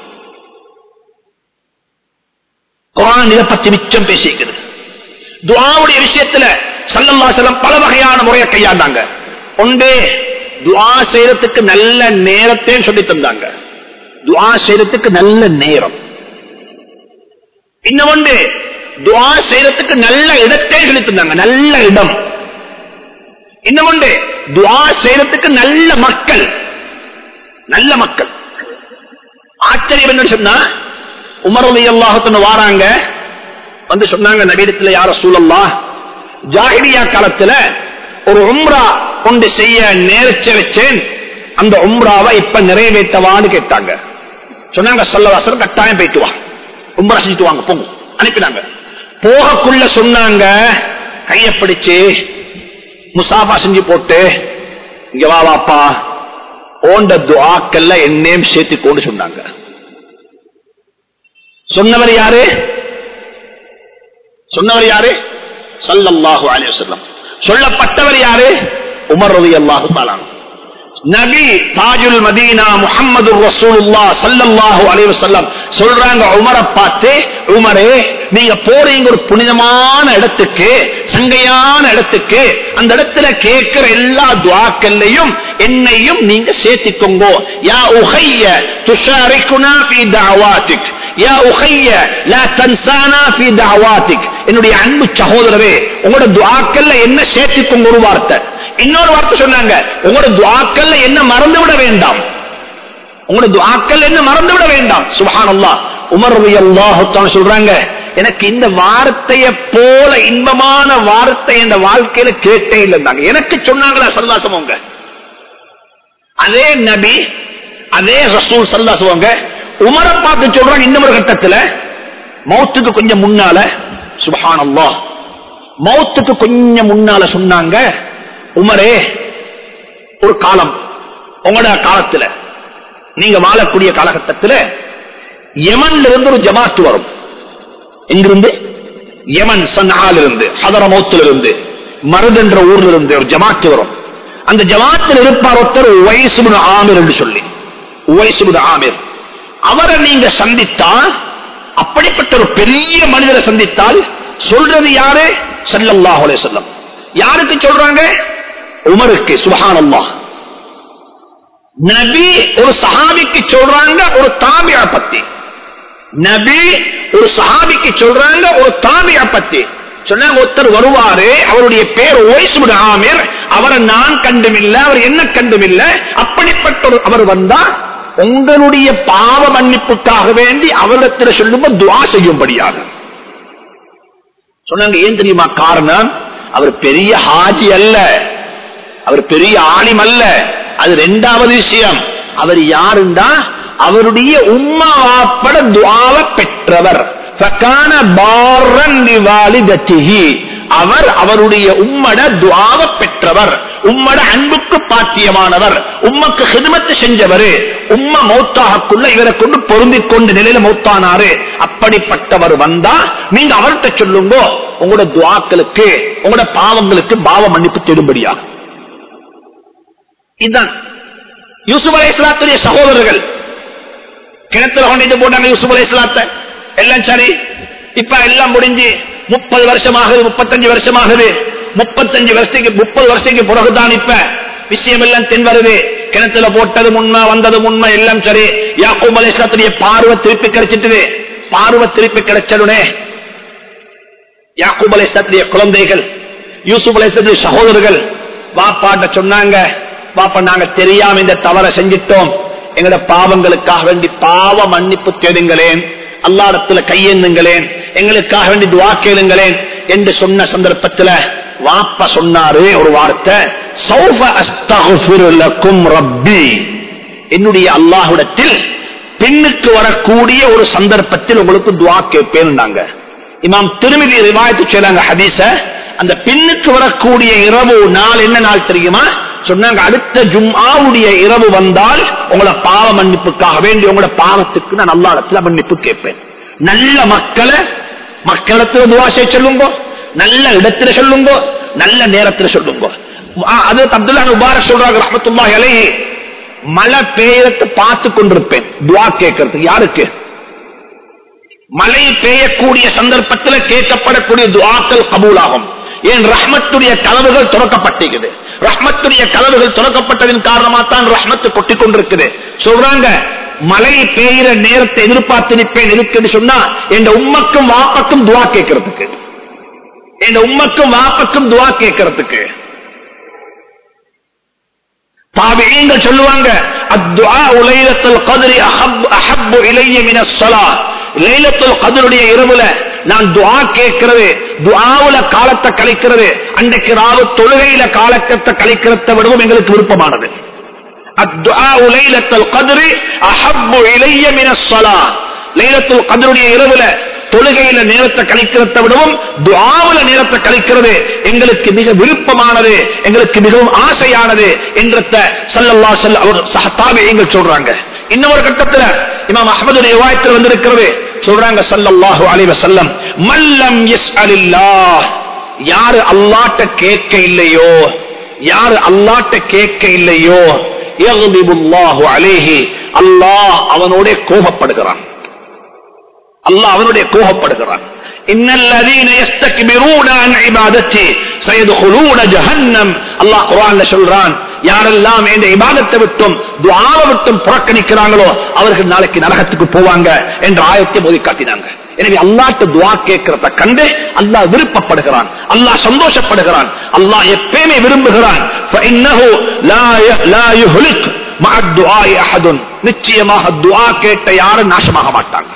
குரான் இதை பத்தி மிச்சம் பேசிக்கிறது துவாவுடைய விஷயத்துல சல்லல்லா செல்லம் பல வகையான முறையை கையாண்டாங்க ஒன்றே துவா செய்யறதுக்கு நல்ல நேரத்தையும் சொல்லி தந்தாங்க துவா செய்யறதுக்கு நல்ல நேரம் இன்னொன்று துவா செய்யறதுக்கு நல்ல இடத்தையும் சொல்லி தந்தாங்க நல்ல இடம் இன்னொன்று துவா செய்யறதுக்கு நல்ல மக்கள் நல்ல மக்கள் ஆச்சரியம் என்ன சொன்னா உமரலி அல்லாஹத்துன்னு வாராங்க வந்து சொன்னாங்க நவீனத்துல யார சூழல்லா ஜாகிரியா காலத்துல ஒரு உம்ரா கொண்டு செய்ய நேரச்ச வச்சேன் அந்த உம்ராவை இப்ப நிறைவேற்றவான்னு கேட்டாங்க சொன்னாங்க சொல்லவாசரம் கட்டாயம் போயிட்டு வா உம்ரா செஞ்சுட்டு வாங்க போங்க அனுப்பினாங்க போகக்குள்ள சொன்னாங்க கைய பிடிச்சு முசாபா செஞ்சு போட்டு இங்க வா வாப்பா ஓண்ட துவாக்கல்ல என்னையும் சேர்த்துக்கோன்னு சொன்னாங்க சொன்னவர் யாரு சொன்னவர் யாரு சல்லல்லாஹு அலைஹி வஸல்லம் சொல்லப்பட்டவர் யாரு உமர் ரலியல்லாஹு தஆலா நபி தாஜுல் மதீனா முஹம்மது ரசூலுல்லா சல்லல்லாஹு அலைஹி வஸல்லம் சொல்றாங்க உமரை பார்த்து உமரே நீங்க போறீங்க ஒரு புனிதமான இடத்துக்கு சங்கையான இடத்துக்கு அந்த இடத்துல கேட்கிற எல்லா துவாக்கள்லையும் என்னையும் நீங்க சேர்த்திக்கோங்க யா உஹைய துஷாரிக்குனா ஃபீ தஅவாத்திக் யா உஹைய லா தன்சானா ஃபீ தஅவாத்திக் என்னுடைய அன்பு சகோதரரே உங்களோட துவாக்கல்ல என்ன சேர்த்திக்கோங்க ஒரு வார்த்தை இன்னொரு வார்த்தை சொன்னாங்க உங்களோட துவாக்கல்ல என்ன மறந்து விட வேண்டாம் உங்களோட துவாக்கள் என்ன மறந்து விட வேண்டாம் சுபஹான் அல்லா உமர் அல்லாஹான் சொல்றாங்க எனக்கு இந்த வார்த்தைய போல இன்பமான வார்த்தை இந்த வாழ்க்கையில கேட்டே இல்லைந்தாங்க எனக்கு சொன்னாங்களா சல்லாசவங்க அதே நபி அதே ரசூல் சல்லாசவங்க உமரை பார்த்து சொல்றாங்க இந்த ஒரு கட்டத்துல மௌத்துக்கு கொஞ்சம் முன்னால சுபஹான் அல்லா மௌத்துக்கு கொஞ்சம் முன்னால சொன்னாங்க உமரே ஒரு காலம் உங்களோட காலத்துல நீங்க வாழக்கூடிய காலகட்டத்தில் யமன்ல இருந்து ஒரு ஜமாத்து வரும் எங்கிருந்து யமன் சன்னால் இருந்து ஹதரமௌத்துல இருந்து மருது என்ற ஊர்ல இருந்து ஒரு ஜமாத்து வரும் அந்த ஜமாத்தில் இருப்பார் ஒருத்தர் உவைசுபுன் ஆமிர் என்று சொல்லி உவைசுபுன் ஆமிர் அவரை நீங்க சந்தித்தால் அப்படிப்பட்ட ஒரு பெரிய மனிதரை சந்தித்தால் சொல்றது யாரு சல்லல்லாஹு அலைஹி வஸல்லம் யாருக்கு சொல்றாங்க உமருக்கு சுபஹானல்லாஹ் நபி ஒரு சஹாபிக்கு சொல்றாங்க ஒரு தாபியா பத்தி நபி ஒரு சஹாபிக்கு சொல்றாங்க ஒரு தாபியா பத்தி சொன்னாங்க ஒருத்தர் வருவாரு அவருடைய பேர் ஓய்சுபுட ஆமீர் அவரை நான் கண்டுமில்ல அவர் என்ன கண்டுமில்ல அப்படிப்பட்ட ஒரு அவர் வந்தா உங்களுடைய பாவ மன்னிப்புக்காக வேண்டி அவரிடத்தில் சொல்லும்போது துவா செய்யும்படியாக சொன்னாங்க ஏன் தெரியுமா காரணம் அவர் பெரிய ஹாஜி அல்ல அவர் பெரிய ஆலிம் அல்ல அது ரெண்டாவது விஷயம் அவர் யாருண்டா அவருடைய உம்மா வாப்பட துவாவ பெற்றவர் ஃபகான பார்ரன் லிவாலிதத்திஹி. அவர் அவருடைய உம்மட துவாவ பெற்றவர் உம்மட அன்புக்கு பாத்தியமானவர் உம்மக்கு ஹிதமத்து செஞ்சவர் உம்ம மௌத்தாகக்குள்ள இவரை கொண்டு பொருந்திக் கொண்டு நிலையில மௌத்தானாரு அப்படிப்பட்டவர் வந்தா நீங்க அவர்கிட்ட சொல்லுங்க உங்களோட துவாக்களுக்கு உங்களோட பாவங்களுக்கு பாவ மன்னிப்பு தேடும்படியா இதுதான் யூசுப் அலை இஸ்லாத்துடைய சகோதரர்கள் கிணத்துல கொண்டு போட்டாங்க யூசுப் அலை இஸ்லாத்தை எல்லாம் சரி இப்ப எல்லாம் முடிஞ்சு முப்பது வருஷமாகுது முப்பத்தஞ்சு வருஷமாகுது முப்பத்தஞ்சு வருஷத்துக்கு முப்பது வருஷத்துக்கு பிறகுதான் இப்ப விஷயம் எல்லாம் தென் வருது கிணத்துல போட்டது உண்மை வந்தது உண்மை எல்லாம் சரி யாக்கூப் அலை இஸ்லாத்துடைய பார்வை திருப்பி கிடைச்சிட்டு பார்வை திருப்பி கிடைச்சதுனே யாக்கூப் அலை இஸ்லாத்துடைய குழந்தைகள் யூசுப் அலை இஸ்லாத்துடைய சகோதரர்கள் வாப்பாட்ட சொன்னாங்க பாப்பா நாங்க தெரியாம இந்த தவறை செஞ்சிட்டோம் எங்கட பாவங்களுக்காக வேண்டி பாவ மன்னிப்பு தேடுங்களேன் அல்லாடத்துல கையேந்துங்களேன் எங்களுக்காக வேண்டி துவா கேளுங்களேன் என்று சொன்ன சந்தர்ப்பத்துல வாப்பா சொன்னாரு ஒரு வார்த்தை "சௌஃப அஸ்தக்ஃபிரு லக்கும் ரப்பி என்னுடைய அல்லாஹ்விடத்தில் பெண்ணுக்கு வரக்கூடிய ஒரு சந்தர்ப்பத்தில் உங்களுக்கு துவா கேட்பேன் இமாம் திருமதி ரிவாயத்து செய்றாங்க ஹதீஸ அந்த பெண்ணுக்கு வரக்கூடிய இரவு நாள் என்ன நாள் தெரியுமா சொன்னாங்க அடுத்த ஜும்ஆவுடைய இரவு வந்தால் உங்களோட பாவ மன்னிப்புக்காக வேண்டி உங்களோட பாவத்துக்கு நான் நல்ல இடத்துல மன்னிப்பு கேட்பேன் நல்ல மக்களை மக்களிடத்துல துவா செய்ய சொல்லுங்க நல்ல இடத்துல சொல்லுங்க நல்ல நேரத்துல சொல்லுங்க ஆ, அது அப்துல்லா முபாரக் சொல்றாங்க ரஹமத்துல்லாஹி அலைஹி மழை பெய்யறத பார்த்து கொண்டிருப்பேன் துவா கேட்கறதுக்கு யாருக்கு மழை பெய்யக்கூடிய சந்தர்ப்பத்தில் கேட்கப்படக்கூடிய துவாக்கள் கபூலாகும் ஏன் ரஹ்மத்துடைய கதவுகள் திறக்கப்பட்டிருக்குது ரஹ்மத்துடைய கதவுகள் திறக்கப்பட்டதின் காரணமா தான் ரஹ்மத்து கொட்டிக் கொண்டிருக்குது சொல்றாங்க மழை பெய்கிற நேரத்தை எதிர்பார்த்து நிற்பேன் இருக்குன்னு சொன்னா என் உம்மக்கும் வாப்பக்கும் துவா கேட்கறதுக்கு என் உம்மக்கும் வாப்பக்கும் துவா கேட்கறதுக்கு தாபியங்கள் சொல்லுவாங்க அத்துஆ லைலத்துல் கத்ரி அஹப் அஹப்பு இலைய மின ஸலாத் லைலத்துல் கத்ருடைய இரவுல நான் துஆ கேட்கிறது துஆவுல காலத்தை கழிக்கிறது அன்றைக்கு ராவு தொழுகையில காலத்தை கழிக்கிறத விடவும் எங்களுக்கு விருப்பமானது அத்துஆ லைலத்துல் கத்ரி அஹப்பு இலைய மின ஸலாத் லைலத்துல் கத்ருடைய இரவுல தொழுகையில நேரத்தை கழிக்கிறத விடவும் துஆவுல நேரத்தை கழிக்கிறது எங்களுக்கு மிக விருப்பமானது எங்களுக்கு மிகவும் ஆசையானது என்றத சல்லல்லா செல்ல அவர் சஹத்தாபி எங்கள் சொல்றாங்க இன்னொரு கட்டத்துல இமாம் அஹமதுடைய வாயத்தில் வந்திருக்கிறது சொல்றாங்க சல்லல்லாஹு அலைஹி வஸல்லம் மல்லம் யஸ்அலில்லாஹ் யாரு அல்லாஹ்ட்ட கேட்க இல்லையோ யாரு அல்லாஹ்ட்ட கேட்க இல்லையோ யக்திபுல்லாஹு அலைஹி அல்லாஹ் அவனோட கோபப்படுகிறான் அல்லாஹ் அவனுடைய கோபப்படுகிறான் இன்னல்லதீன யஸ்தக்பிரூன அன் இபாதத்தி சயதுகுலூன ஜஹன்னம் அல்லாஹ் குர்ஆன்ல சொல்றான் யாரெல்லாம் இந்த இபாதத்தை விட்டும் துஆவை விட்டும் புறக்கணிக்கிறாங்களோ அவர்கள் நாளைக்கு நரகத்துக்கு போவாங்க என்ற ஆயத்தை மோதி காட்டினாங்க எனவே அல்லாஹ்ட்ட துஆ கேட்கிறத கண்டு அல்லாஹ் விருப்பப்படுகிறான் அல்லாஹ் சந்தோஷப்படுகிறான் அல்லாஹ் எப்பயுமே விரும்புகிறான் فإنه لا ي- لا يهلك مع الدعاء أحد நிச்சயமாக துஆ கேட்ட யாரும் நாசமாக மாட்டாங்க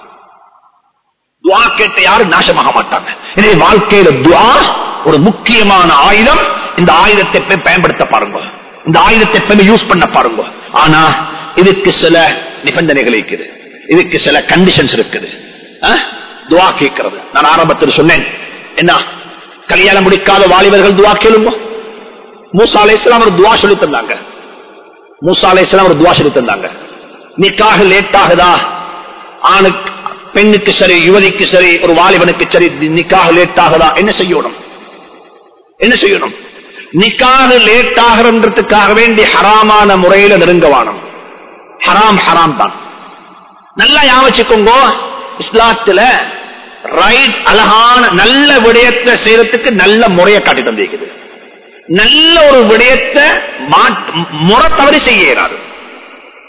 துவா கேட்ட யாரும் நாசமாக மாட்டாங்க எனவே வாழ்க்கையில துவா ஒரு முக்கியமான ஆயுதம் இந்த ஆயுதத்தை எப்ப பயன்படுத்த பாருங்க இந்த ஆயுதத்தை எப்ப யூஸ் பண்ண பாருங்க ஆனா இதுக்கு சில நிபந்தனைகள் இருக்குது இதுக்கு சில கண்டிஷன்ஸ் இருக்குது அஹ்? துவா கேட்கிறது நான் ஆரம்பத்தில் சொன்னேன் என்ன கல்யாணம் முடிக்காத வாலிபர்கள் துவா கேளுங்க மூசா அலைஹிஸ்ஸலாம் ஒரு துவா சொல்லி தந்தாங்க மூசா அலைஹிஸ்ஸலாம் ஒரு துவா சொல்லி தந்தாங்க நிக்காக லேட் ஆகுதா ஆணுக்கு பெண்ணுக்கு சரி யுவதிக்கு சரி ஒரு வாலிபனுக்கு சரி நிக்காக லேட் ஆகுதா என்ன செய்யணும் என்ன செய்யணும் நிக்காக லேட் ஆகிறதுக்காக வேண்டி ஹராமான முறையில நெருங்கவானம் ஹராம் ஹராம் தான் நல்லா ஞாபகம் இஸ்லாத்துல ரைட் அழகான நல்ல விடயத்தை செய்யறதுக்கு நல்ல முறையை காட்டி தந்திருக்குது நல்ல ஒரு விடயத்தை மாற்று- முறை தவறி செய்ய இயலாது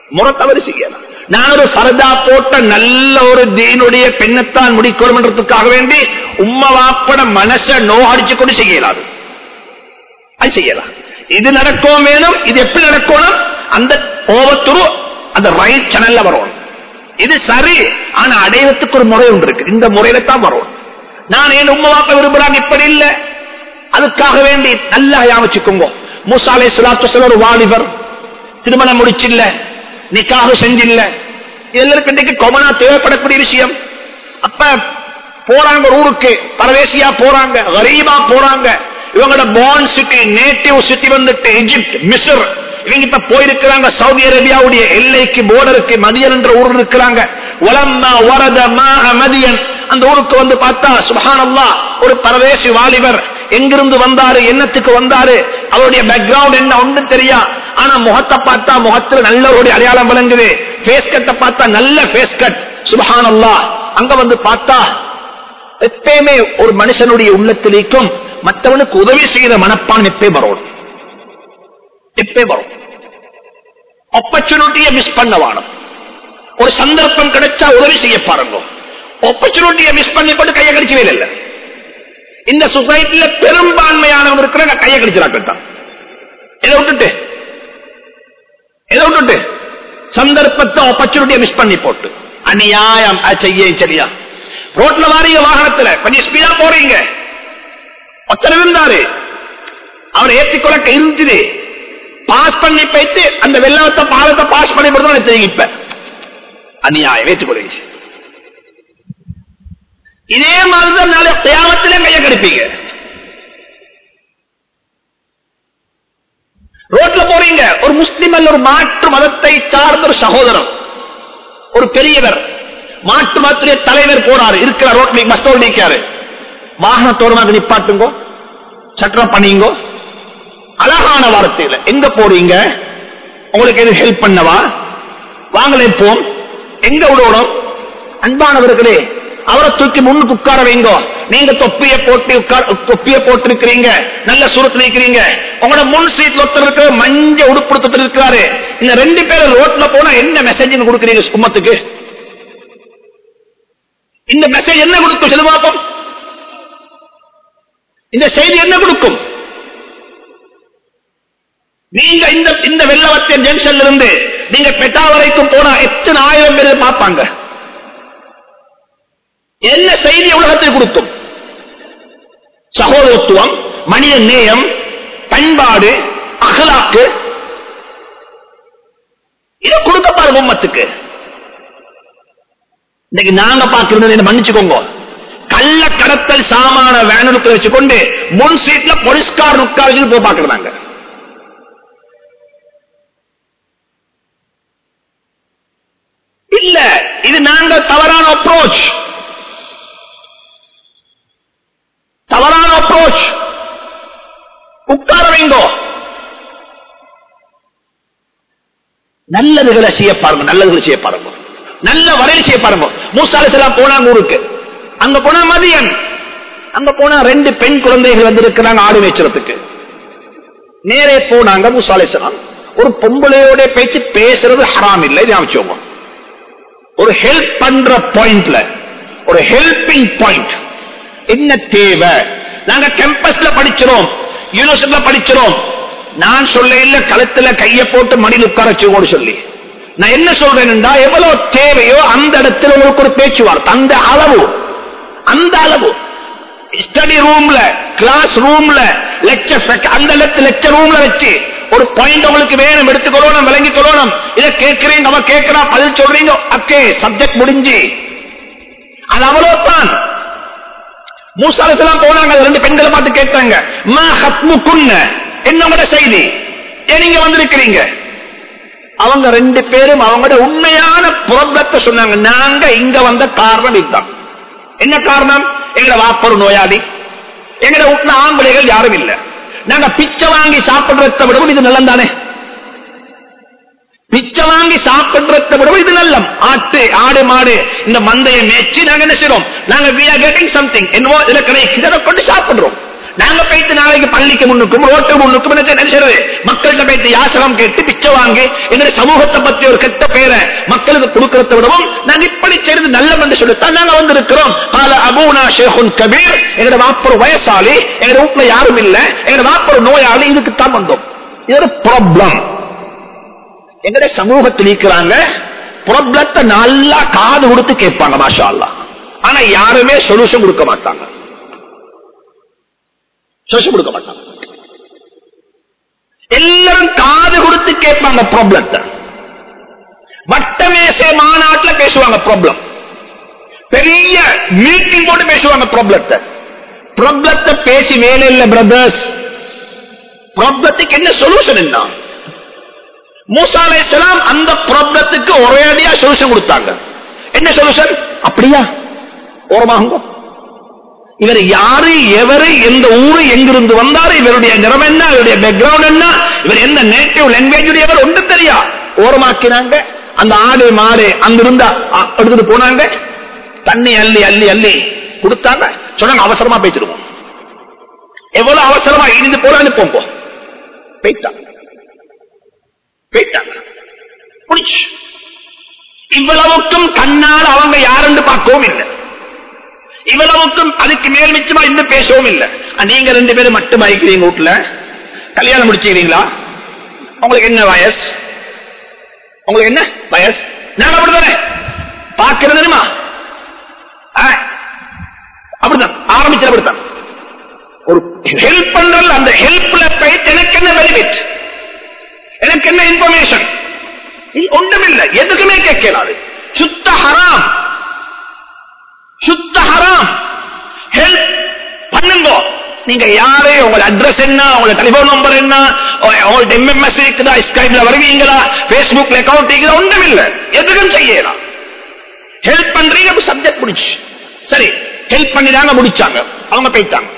முறை தவறு செய்யலாம் நான் ஒரு பரதா போட்ட நல்ல ஒரு தீனுடைய பெண்ணைத்தான் முடிக்கணும்ன்றதுக்காக வேண்டி உம்மா வாப்பட மனச நோ அடிச்சு கொண்டு செய்யலாது அது செய்யலாம் இது நடக்கும் வேணும் இது எப்படி நடக்கணும் அந்த ஓவத்துரு அந்த ரைட் சேனல்ல வரும் இது சரி ஆனா அடையறதுக்கு ஒரு முறை ஒன்று இருக்கு இந்த முறையில தான் வரும் நான் ஏன் உம்மா வாப்ப விரும்புறாங்க இப்படி இல்ல அதுக்காக வேண்டி நல்லா யாவச்சுக்கோங்க மூசாலை சுலாத்து ஒரு வாலிபர் திருமணம் முடிச்சில்ல நிக்காக செஞ்சில்ல எல்லாருக்கும் இன்றைக்கு கொமனா தேவைப்படக்கூடிய விஷயம் அப்ப போறாங்க ஒரு ஊருக்கு பரதேசியா போறாங்க கரீபா போறாங்க இவங்களோட பான் சிட்டி நேட்டிவ் சிட்டி வந்துட்டு எஜிப்ட் மிஸ்ர் இவங்க இப்ப போயிருக்கிறாங்க சவுதி அரேபியாவுடைய எல்லைக்கு போர்டருக்கு மதியன் என்ற ஊர் இருக்கிறாங்க உலம்மா வரத மாக மதியன் அந்த ஊருக்கு வந்து பார்த்தா சுபஹானல்லா ஒரு பரதேசி வாலிபர் எங்கிருந்து வந்தாரு என்னத்துக்கு வந்தாரு அவருடைய பேக்ரவுண்ட் என்ன ஒன்று தெரியா ஆனா முகத்தை பார்த்தா முகத்துல நல்லவருடைய அடையாளம் விளங்குது பேஸ் கட்டை பார்த்தா நல்ல பேஸ் கட் சுபஹானல்லா அங்க வந்து பார்த்தா எப்பயுமே ஒரு மனுஷனுடைய உள்ளத்திலேக்கும் மற்றவனுக்கு உதவி செய்யற மனப்பான் எப்பே வரும் எப்பே வரும் ஆப்பர்ச்சுனிட்டியை மிஸ் பண்ண வாணும் ஒரு சந்தர்ப்பம் கிடைச்சா உதவி செய்ய பாருங்க ஆப்பர்ச்சுனிட்டியை மிஸ் பண்ணி கொண்டு கையை கடிச்சவே இல்லை இந்த சொசைட்டில பெரும்பான்மையானவங்க இருக்கிற கையை கடிச்சிடாக்கள் தான் எதை விட்டுட்டு எதை விட்டுட்டு சந்தர்ப்பத்தை ஆப்பர்ச்சுனிட்டியை மிஸ் பண்ணி போட்டு அநியாயம் அது செய்ய சரியா ரோட்ல வாரீங்க வாகனத்துல கொஞ்சம் ஸ்பீடா போறீங்க ஒத்தனை இருந்தாரு அவர் ஏற்றிக்கொள்ள இருந்துச்சு பாஸ் பண்ணி போயிட்டு அந்த வெள்ளவத்தை பாலத்தை பாஸ் பண்ணி போடுறது தெரியும் இப்ப அநியாயம் ஏற்றுக்கொள்ளுங்க இதே மாதிரிதான் நாளை தியாகத்திலே கையை கடிப்பீங்க ரோட்ல போறீங்க ஒரு முஸ்லிம் அல்ல ஒரு மாற்று மதத்தை சார்ந்த ஒரு சகோதரன் ஒரு பெரியவர் மாட்டு மதத்துடைய தலைவர் போறாரு இருக்கிற ரோட்ல பஸ் நிற்காரு வாகனத்தோரமாக நிப்பாட்டுங்கோ சட்டம் பண்ணிங்கோ அழகான வார்த்தையில எங்க போறீங்க உங்களுக்கு எது ஹெல்ப் பண்ணவா வாங்கல போம் எங்க விடணும் அன்பானவர்களே அவரை தூக்கி முன்னுக்கு உட்கார வைங்கோ நீங்க தொப்பிய போட்டு உட்கார தொப்பிய போட்டு இருக்கிறீங்க நல்ல சுரத்துல இருக்கிறீங்க உங்களோட முன் சீட்ல ஒருத்தர் இருக்கிற மஞ்ச உடுப்படுத்த இருக்காரு இந்த ரெண்டு பேரும் ரோட்ல போனா என்ன மெசேஜ் கொடுக்குறீங்க கும்மத்துக்கு இந்த மெசேஜ் என்ன கொடுக்கும் செல்வாப்பம் இந்த செய்தி என்ன கொடுக்கும் நீங்க இந்த இந்த வெள்ளவத்தின் ஜங்ஷன்ல இருந்து நீங்க பெட்டா வரைக்கும் போனா எத்தனை ஆயிரம் பேர் பார்ப்பாங்க என்ன செய்தி உலகத்தில் கொடுக்கும் சகோதரத்துவம் மனித நேயம் பண்பாடு அகலாக்கு இதை கொடுக்க பாருங்க உம்மத்துக்கு இன்னைக்கு நாங்க பாக்குறது என்ன மன்னிச்சுக்கோங்க கள்ள கடத்தல் சாமான வேனுக்கு வச்சுக்கொண்டு முன் சீட்ல போலீஸ்கார் உட்கார்ந்து போய் பாக்குறாங்க இல்ல இது நாங்க தவறான அப்ரோச் தவறான அப்ரோச் உட்கார வைங்கோ நல்லதுகளை செய்ய பாருங்க நல்லதுகளை செய்ய பாருங்க நல்ல வரையில் செய்ய பாருங்க மூசாலசெல்லாம் போனாங்க ஊருக்கு அங்க போனா மதியன் அங்க போனா ரெண்டு பெண் குழந்தைகள் வந்து இருக்கிறாங்க ஆடு மேய்ச்சறதுக்கு நேரே போனாங்க மூசாலேசலாம் ஒரு பொம்பளையோட பேச்சு பேசுறது ஹராம் இல்லை ஞாபகம் ஒரு ஹெல்ப் பண்ற பாயிண்ட்ல ஒரு ஹெல்பிங் பாயிண்ட் என்ன தேவை நாங்க கேம்பஸ்ல படிச்சிரோம் யூனிவர்சிட்டியில படிச்சிரோம் நான் சொல்ல இல்ல கழுத்துல கைய போட்டு மடியில் உட்கார வச்சு சொல்லி நான் என்ன சொல்றேன்டா எவ்வளவு தேவையோ அந்த இடத்துல உங்களுக்கு ஒரு பேச்சுவார்த்தை அந்த அளவு அந்த அளவு ஸ்டடி ரூம்ல கிளாஸ் ரூம்ல லெக்சர் அந்த லெக்சர் ரூம்ல வச்சு ஒரு பாயிண்ட் உங்களுக்கு வேணும் எடுத்துக்கொள்ளணும் விளங்கிக்கொள்ளணும் இதை கேட்கிறீங்க அவ கேட்கிறா பதில் சொல்றீங்க அக்கே சப்ஜெக்ட் முடிஞ்சு அது அவ்வளவுதான் மூசாலசெல்லாம் போனாங்க ரெண்டு பெண்களை பார்த்து கேட்டாங்க மா ஹத்முக்குன்ன என்னோட செய்தி ஏன் நீங்க வந்திருக்கிறீங்க அவங்க ரெண்டு பேரும் அவங்களோட உண்மையான புரந்தத்தை சொன்னாங்க நாங்க இங்க வந்த காரணம் இதுதான் என்ன காரணம் எங்களை வாப்பொரு நோயாளி எங்களை வீட்டுல ஆம்பளைகள் யாரும் இல்ல நாங்க பிச்சை வாங்கி சாப்பிடுறத விடவும் இது நல்லம் தானே பிச்சை வாங்கி சாப்பிடுறத விடவும் இது நல்லம் ஆட்டு ஆடு மாடு இந்த மந்தையை மேய்ச்சி நாங்க என்ன செய்யறோம் நாங்க we are getting something என்னவோ இதுல கிடைக்குது அதை கொண்டு சாப்பிடுறோம் நாங்க போயிட்டு நாளைக்கு பள்ளிக்கு முன்னுக்கும் ரோட்டு முன்னுக்கும் என்ன நினைச்சது மக்கள்கிட்ட போயிட்டு யாசகம் கேட்டு பிச்சை வாங்கி எங்களுடைய சமூகத்தை பத்தி ஒரு கெட்ட பேரை மக்களுக்கு கொடுக்கறத விடவும் நாங்க இப்படி செய்யறது நல்லம் என்று சொல்லித்தான் நாங்க வந்திருக்கிறோம் கால அபூனா ஷேகுன் கபீர் எங்களோட வாப்பர் வயசாளி எங்க வீட்டுல யாரும் இல்ல எங்களோட வாப்பர் நோயாளி இதுக்கு தான் வந்தோம் இது ஒரு ப்ராப்ளம் எங்களுடைய சமூகத்தில் இருக்கிறாங்க ப்ராப்ளத்தை நல்லா காது கொடுத்து கேட்பாங்க மாஷா அல்லாஹ். ஆனா யாருமே சொல்யூஷன் கொடுக்க மாட்டாங்க சொல்யூஷன் கொடுக்க மாட்டாங்க எல்லாரும் காது கொடுத்து கேட்பாங்க ப்ராப்ளத்தை வட்டமேசை மாநாட்டுல பேசுவாங்க ப்ராப்ளம் பெரிய மீட்டிங் போட்டு பேசுவாங்க ப்ராப்ளத்தை ப்ராப்ளத்தை பேசி வேலை இல்ல பிரதர்ஸ் ப்ராப்ளத்துக்கு என்ன சொல்யூஷன் என்ன மூசா அலைஹிஸ்ஸலாம் அந்த ப்ராப்ளத்துக்கு ஒரே அடியா சொல்யூஷன் கொடுத்தாங்க என்ன சொல்யூஷன் அப்படியா ஓரமாகுங்க இவர் யாரு எவரு எந்த ஊரு எங்கிருந்து வந்தாரு இவருடைய நிறம் என்ன இவருடைய பேக்ரவுண்ட் என்ன இவர் எந்த நேட்டிவ் லாங்குவேஜ் உடையவர் ஒன்றும் தெரியா ஓரமாக்கினாங்க அந்த ஆடு மாடு அங்கிருந்த அ- எடுத்துட்டு போனாங்க தண்ணி அள்ளி அள்ளி அள்ளி கொடுத்தாங்க சொன்னாங்க அவசரமா பேசிடுவோம் எவ்வளவு அவசரமா இருந்து போலான்னு போங்க போயிட்டாங்க போயிட்டாங்க முடிச்சு இவ்வளவுக்கும் கண்ணால் அவங்க யாருன்னு பார்க்கவும் இல்லை இவ்வளவுக்கும் அதுக்கு மேல் மிச்சமா இன்னும் பேசவும் இல்லை அஹ் நீங்க ரெண்டு பேரும் மட்டும் ஆயிக்கிறீங்க வீட்டுல கல்யாணம் முடிச்சுக்கிறீங்களா உங்களுக்கு என்ன வயசு உங்களுக்கு என்ன வயசு நான் அப்படித்தானே பார்க்கிறது தெரியுமா அஹ், அப்படித்தான் ஆரம்பிச்சது அப்படித்தான் ஒரு ஹெல்ப் பண்றல அந்த ஹெல்ப்ல போயிட்டு எனக்கு என்ன பெனிஃபிட் எனக்கு என்ன இன்ஃபர்மேஷன் ஒன்றுமில்லை எதுக்குமே கேட்கலாது சுத்த ஹராம் சுத்த ஹராம் ஹெல்ப் பண்ணுங்க நீங்க யாரு உங்க அட்ரஸ் என்ன உங்க டெலிபோன் நம்பர் என்ன உங்கள்ட்ட எம்எம்எஸ் இருக்குதா ஸ்கைப்ல வருவீங்களா பேஸ்புக்ல அக்கௌண்ட் இருக்குதா ஒன்றும் இல்ல எதுக்கும் செய்யலாம் ஹெல்ப் பண்றீங்க சப்ஜெக்ட் முடிச்சு சரி ஹெல்ப் பண்ணிதாங்க முடிச்சாங்க அவங்க போயிட்டாங்க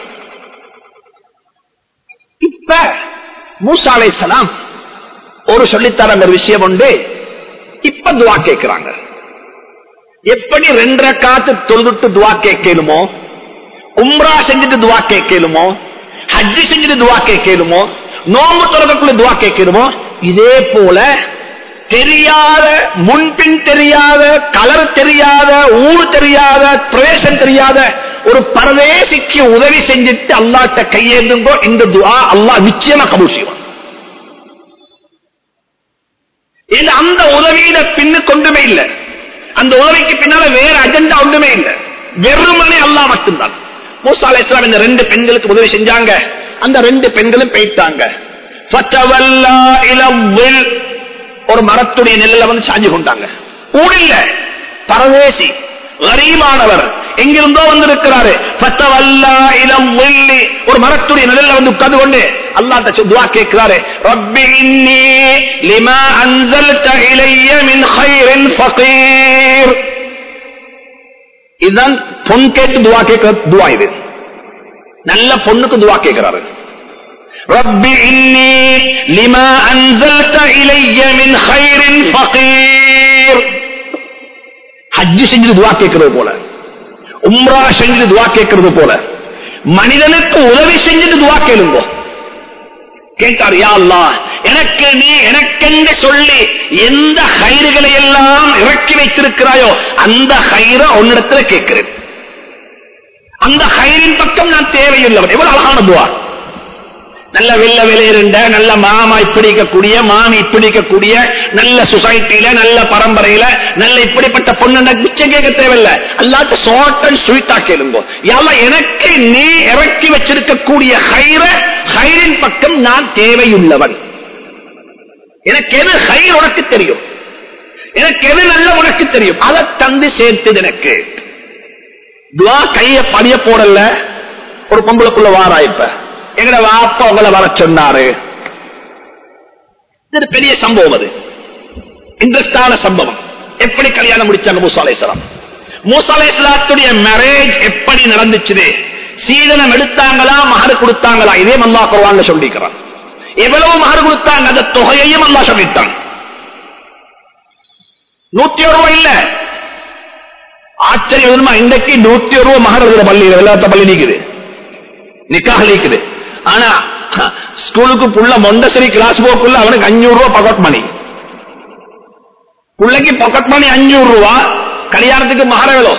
இப்ப மூசா அலைஹிஸ்ஸலாம் ஒரு சொல்லித்தர அந்த விஷயம் உண்டு இப்ப துவா கேட்கிறாங்க எப்படி ரெண்டரை காத்து தொழுதுட்டு துவா கேட்கலுமோ உம்ரா செஞ்சுட்டு துவா கேட்கலுமோ ஹஜ்ஜி செஞ்சுட்டு துவா கேட்கலுமோ நோம்பு தொடக்கக்குள்ள துவா கேட்கலுமோ இதே போல தெரியாத முன்பின் தெரியாத கலர் தெரியாத ஊர் தெரியாத பிரவேசம் தெரியாத ஒரு பரதேசிக்கு உதவி செஞ்சுட்டு அல்லாட்ட கையேந்துங்கோ இந்த துவா அல்லாஹ் நிச்சயமா கபூல் செய்வான் இது அந்த உதவியில பின்னு கொண்டுமே இல்லை அந்த உதவிக்கு பின்னால வேற அஜெண்டா ஒன்றுமே இல்லை வெறுமனே அல்லா மட்டும்தான் மூசா அலைஹிஸ்ஸலாம் இந்த ரெண்டு பெண்களுக்கு உதவி செஞ்சாங்க அந்த ரெண்டு பெண்களும் போயிட்டாங்க ஃபத்தவல்லா இலவ்வில் ஒரு மரத்துடைய நெல்லில் வந்து சாஞ்சு கொண்டாங்க ஊரில்ல பரதேசி கரீமானவர் எங்கிருந்தோ வந்திருக்கிறாரு ஃபத்தவல்லா இலவ்வில் ஒரு மரத்துடைய நிழல்ல வந்து உட்கார்ந்து கொண்டு அல்லாஹ்ட்ட துஆ கேட்கிறாரு ரப்பி இன்னி லிமா அன்ஸல்த இலைய மின் கைரின் ஃபகீர் இதுதான் பொன் கேட்டு துவா கேட்கிற துவா இது நல்ல பொண்ணுக்கு துவா கேட்கிறாரு ரப்பி இன்னி லிமா அன்ஸல்த இலைய மின் கைரின் ஃபகீர் ஹஜ்ஜு செஞ்சு துவா கேட்கிறது போல உம்ரா செஞ்சு துவா கேட்கிறது போல மனிதனுக்கு உதவி செஞ்சுட்டு துவா கேளுங்க கேட்டார் யா அல்லாஹ் எனக்கு நீ எனக்கென்று சொல்லி எந்த கயிறுகளை எல்லாம் இறக்கி வைத்திருக்கிறாயோ அந்த கயிறை உன்னிடத்துல கேட்கிறேன் அந்த கயிறின் பக்கம் நான் தேவையுள்ளவன் எவ்வளவு அழகான துவா நல்ல வெள்ள வெளியிருண்ட நல்ல மாமா இப்படிக்கக்கூடிய மாமி இப்படிக்கக்கூடிய நல்ல சொசைட்டில நல்ல பரம்பரையில நல்ல இப்படிப்பட்ட பொண்ணு மிச்சம் கேட்க தேவையில்ல அல்லாட்ட ஷார்ட் அண்ட் ஸ்வீட்டா கேளுங்க யாவ எனக்கு நீ இறக்கி வச்சிருக்கக்கூடிய ஹைர ஹைரின் பக்கம் நான் தேவையுள்ளவன் எனக்கு எது ஹைர் உனக்கு தெரியும் எனக்கு எது நல்ல உனக்கு தெரியும் அதை தந்து சேர்த்தது எனக்கு துவா கைய படிய போடல ஒரு பொம்பளைக்குள்ள வாரா இப்ப எங்கட வாப்பா உங்களை வர சொன்னாரு இது பெரிய சம்பவம் அது இன்ட்ரெஸ்டான சம்பவம் எப்படி கல்யாணம் முடிச்சாங்க மூசாலேஸ்வரம் மூசாலேஸ்வரத்துடைய மேரேஜ் எப்படி நடந்துச்சு சீதனம் எடுத்தாங்களா மகர் கொடுத்தாங்களா இதே மல்லா குருவாங்க சொல்லிக்கிறான் எவ்வளவு மகர் கொடுத்தாங்க அந்த தொகையையும் அல்லா சொல்லிட்டான் நூத்தி ஒரு ரூபாய் இல்ல ஆச்சரியம் இன்றைக்கு நூத்தி ஒரு ரூபாய் மகர் இருக்கிற பள்ளி எல்லாத்த பள்ளி நீக்குது நிக்காக இருக்குது ஆனா ஸ்கூலுக்கு புள்ள மொண்டசரி கிளாஸ் போக்குள்ள அவனுக்கு அஞ்சூறு ரூபாய் பாக்கெட் மணி பிள்ளைக்கு பாக்கெட் மணி அஞ்சூறு ரூபா கல்யாணத்துக்கு மகர எவ்வளோ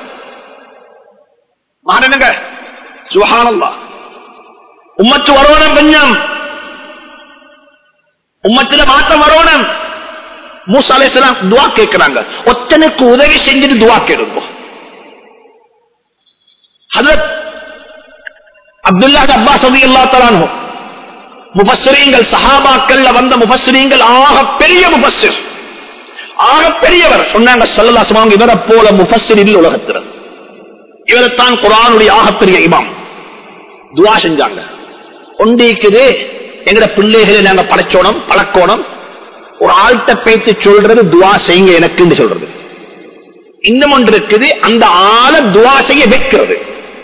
மகரனுங்க சுகானந்தா உம்மத்து வரணும் கொஞ்சம் உம்மத்துல மாற்றம் வரணும் மூசா அலைஹிஸ்ஸலாம் துவா கேட்கிறாங்க ஒத்தனுக்கு உதவி செஞ்சுட்டு துவா கேளுங்க ஹஜரத் அப்துல்லா அப்பாஸ் ரலியல்லாஹு தஆலா அன்ஹு முஃபஸ்ஸரீன்கள் சஹாபாக்கள்ல வந்த முஃபஸ்ஸரீன்கள் ஆக பெரிய முஃபஸ்ஸிர் ஆக பெரியவர் சொன்னாங்க ஸல்லல்லாஹு அலைஹி வஸல்லம் இவரை போல முஃபஸ்ஸிர் இல்ல உலகத்தில் இவரைத்தான் குர்ஆனுடைய ஆகப்பெரிய இமாம் துவா செஞ்சாங்க ஒண்டிக்குது எங்கட பிள்ளைகளை நாங்க படைச்சோணும் பழக்கோணும் ஒரு ஆள்கிட்ட பேச்சு சொல்றது துவா செய்யுங்க எனக்குன்னு சொல்றது இன்னும் ஒன்று இருக்குது அந்த ஆளை துவா செய்ய வைக்கிறது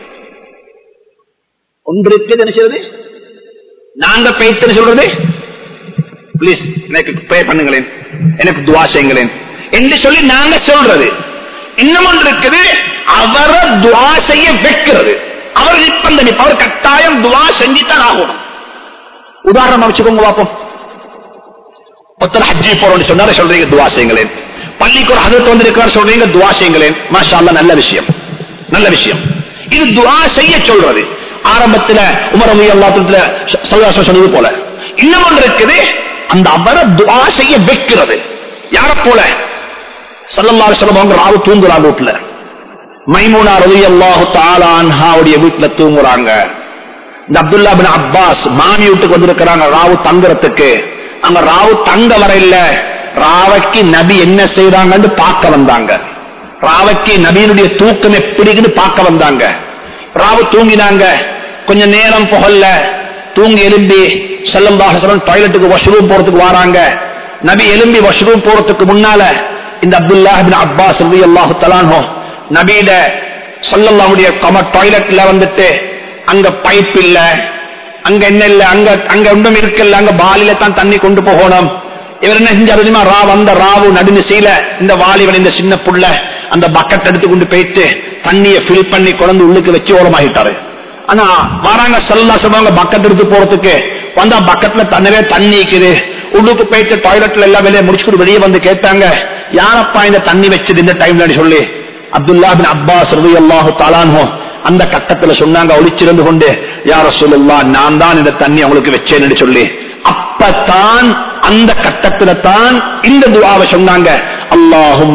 ஒன்று இருக்குது என்ன செய்யறது நாங்க பேய்த்துன்னு சொல்றது பிளீஸ் எனக்கு ப்ரே பண்ணுங்களேன் எனக்கு துவா செய்யுங்களேன் என்று சொல்லி நாங்க சொல்றது இன்னும் ஒன்று இருக்குது அவரை துவா செய்ய வைக்கிறது அவர் நிற்பந்த அவர் கட்டாயம் துவா செஞ்சுத்தான் ஆகணும் உதாரணம் வச்சுக்கோங்க பார்ப்போம் ஒருத்தர் ஹஜ்ஜி போறோம்னு சொன்னாரு சொல்றீங்க துவா செய்யுங்களேன் பள்ளிக்கு ஒரு ஹதத் வந்திருக்காரு சொல்றீங்க துவா செய்யுங்களேன் மாஷா அல்லாஹ் நல்ல விஷயம் நல்ல விஷயம் இது துவா செய்ய சொல்றது ஆரம்பத்துல உமர் அலி அல்லாத்துல சொன்னது போல இன்னும் ஒன்று இருக்குது அந்த அவரை துவா செய்ய வைக்கிறது யார போல சல்லல்லாஹு சொல்லுவாங்க ராவு தூங்குறாங்க வீட்டுல மைமூனா ரவி அல்லாஹு தாலான்ஹாவுடைய வீட்டுல தூங்குறாங்க இந்த அப்துல்லா பின் அப்பாஸ் மாமி வீட்டுக்கு வந்திருக்கிறாங்க ராவு தங்குறதுக்கு அங்க ராவு தங்க வர இல்ல ராவைக்கு நபி என்ன செய்யறாங்கன்னு பார்க்க வந்தாங்க ராவைக்கு நபியினுடைய தூக்கம் எப்படின்னு பார்க்க வந்தாங்க ராவு தூங்கினாங்க கொஞ்ச நேரம் புகல்ல தூங்கி எலும்பி செல்லம்பாக சொல்ல டாய்லெட்டுக்கு வாஷ்ரூம் போறதுக்கு வராங்க நபி எலும்பி வாஷ்ரூம் போறதுக்கு முன்னால இந்த அப்துல்லா பின் அப்பாஸ் ரவி அல்லாஹு தலானோ நபியிட சொல்லல்லாவுடைய கம டாய்லெட்ல வந்துட்டு அங்க பைப் இல்ல அங்க என்ன இல்ல அங்க அங்க ஒன்றும் இருக்கல அங்க பாலில தான் தண்ணி கொண்டு போகணும் இவர் என்ன செஞ்சாரு தெரியுமா ரா வந்த ராவு நடுநிசையில இந்த வாலிபன் இந்த சின்ன புள்ள அந்த பக்கெட் எடுத்து கொண்டு போயிட்டு தண்ணியை ஃபில் பண்ணி கொண்டு உள்ளுக்கு வச்சு ஓரமாகிட்டாரு ஆனா வராங்க செல்லா சொல்லுவாங்க பக்கெட் எடுத்து போறதுக்கு வந்தா பக்கெட்ல தண்ணவே தண்ணி இருக்குது உள்ளுக்கு போயிட்டு டாய்லெட்ல எல்லாம் வெளியே முடிச்சுட்டு வெளியே வந்து கேட்டாங்க யாரப்பா இந்த தண்ணி வச்சது இந்த டைம்ல சொல்லி அப்துல்லா பின் அப்பாஸ் ரவி அல்லாஹு தாலானோ அந்த கட்டத்துல சொன்னாங்க ஒளிச்சிருந்து கொண்டு யார சொல்லா நான் தான் இந்த தண்ணி அவங்களுக்கு வச்சேன்னு சொல்லி அப்பதான் அந்த கட்டத்துல தான் இந்த துவாவை சொன்னாங்க அல்லாஹும்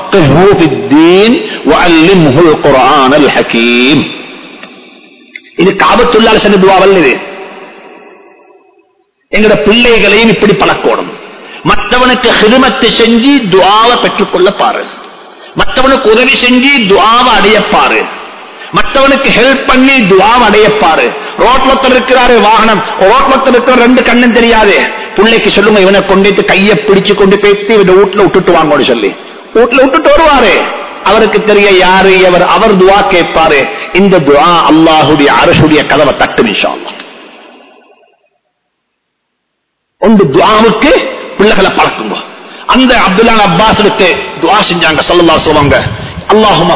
ஹக்கீம் இது காபத்துள்ளால சென்ற துவாவல் இது எங்கட பிள்ளைகளையும் இப்படி பழக்கணும் மற்றவனுக்கு ஹிருமத்தை செஞ்சு துவாவை பெற்றுக்கொள்ள பாரு மற்றவனுக்கு உதவி செஞ்சு துவாவை அடையப்பாரு மற்றவனுக்கு ஹெல்ப் பண்ணி துவாவை அடையப்பாரு ரோட்லத்தில் இருக்கிறாரு வாகனம் ரோட்லத்தில் இருக்கிற ரெண்டு கண்ணும் தெரியாது பிள்ளைக்கு சொல்லுங்க இவனை கொண்டுட்டு கையை பிடிச்சு கொண்டு போயிட்டு இவன் வீட்டுல விட்டுட்டு வாங்கன்னு சொல்லி வீட்டுல விட்டுட்டு வருவாரு அவருக்கு தெரிய யாரு அவர் அவர் துவா கேட்பாரு இந்த துவா அல்லாஹுடைய அரசுடைய கதவை தட்டு நிஷா ஒன்று துவாவுக்கு பிள்ளைகளை பழக்குங்க அந்த அப்துல்லா அப்பாஸ் துவா செஞ்சாங்க சொல்லலா சொல்லுவாங்க அல்லாஹுமா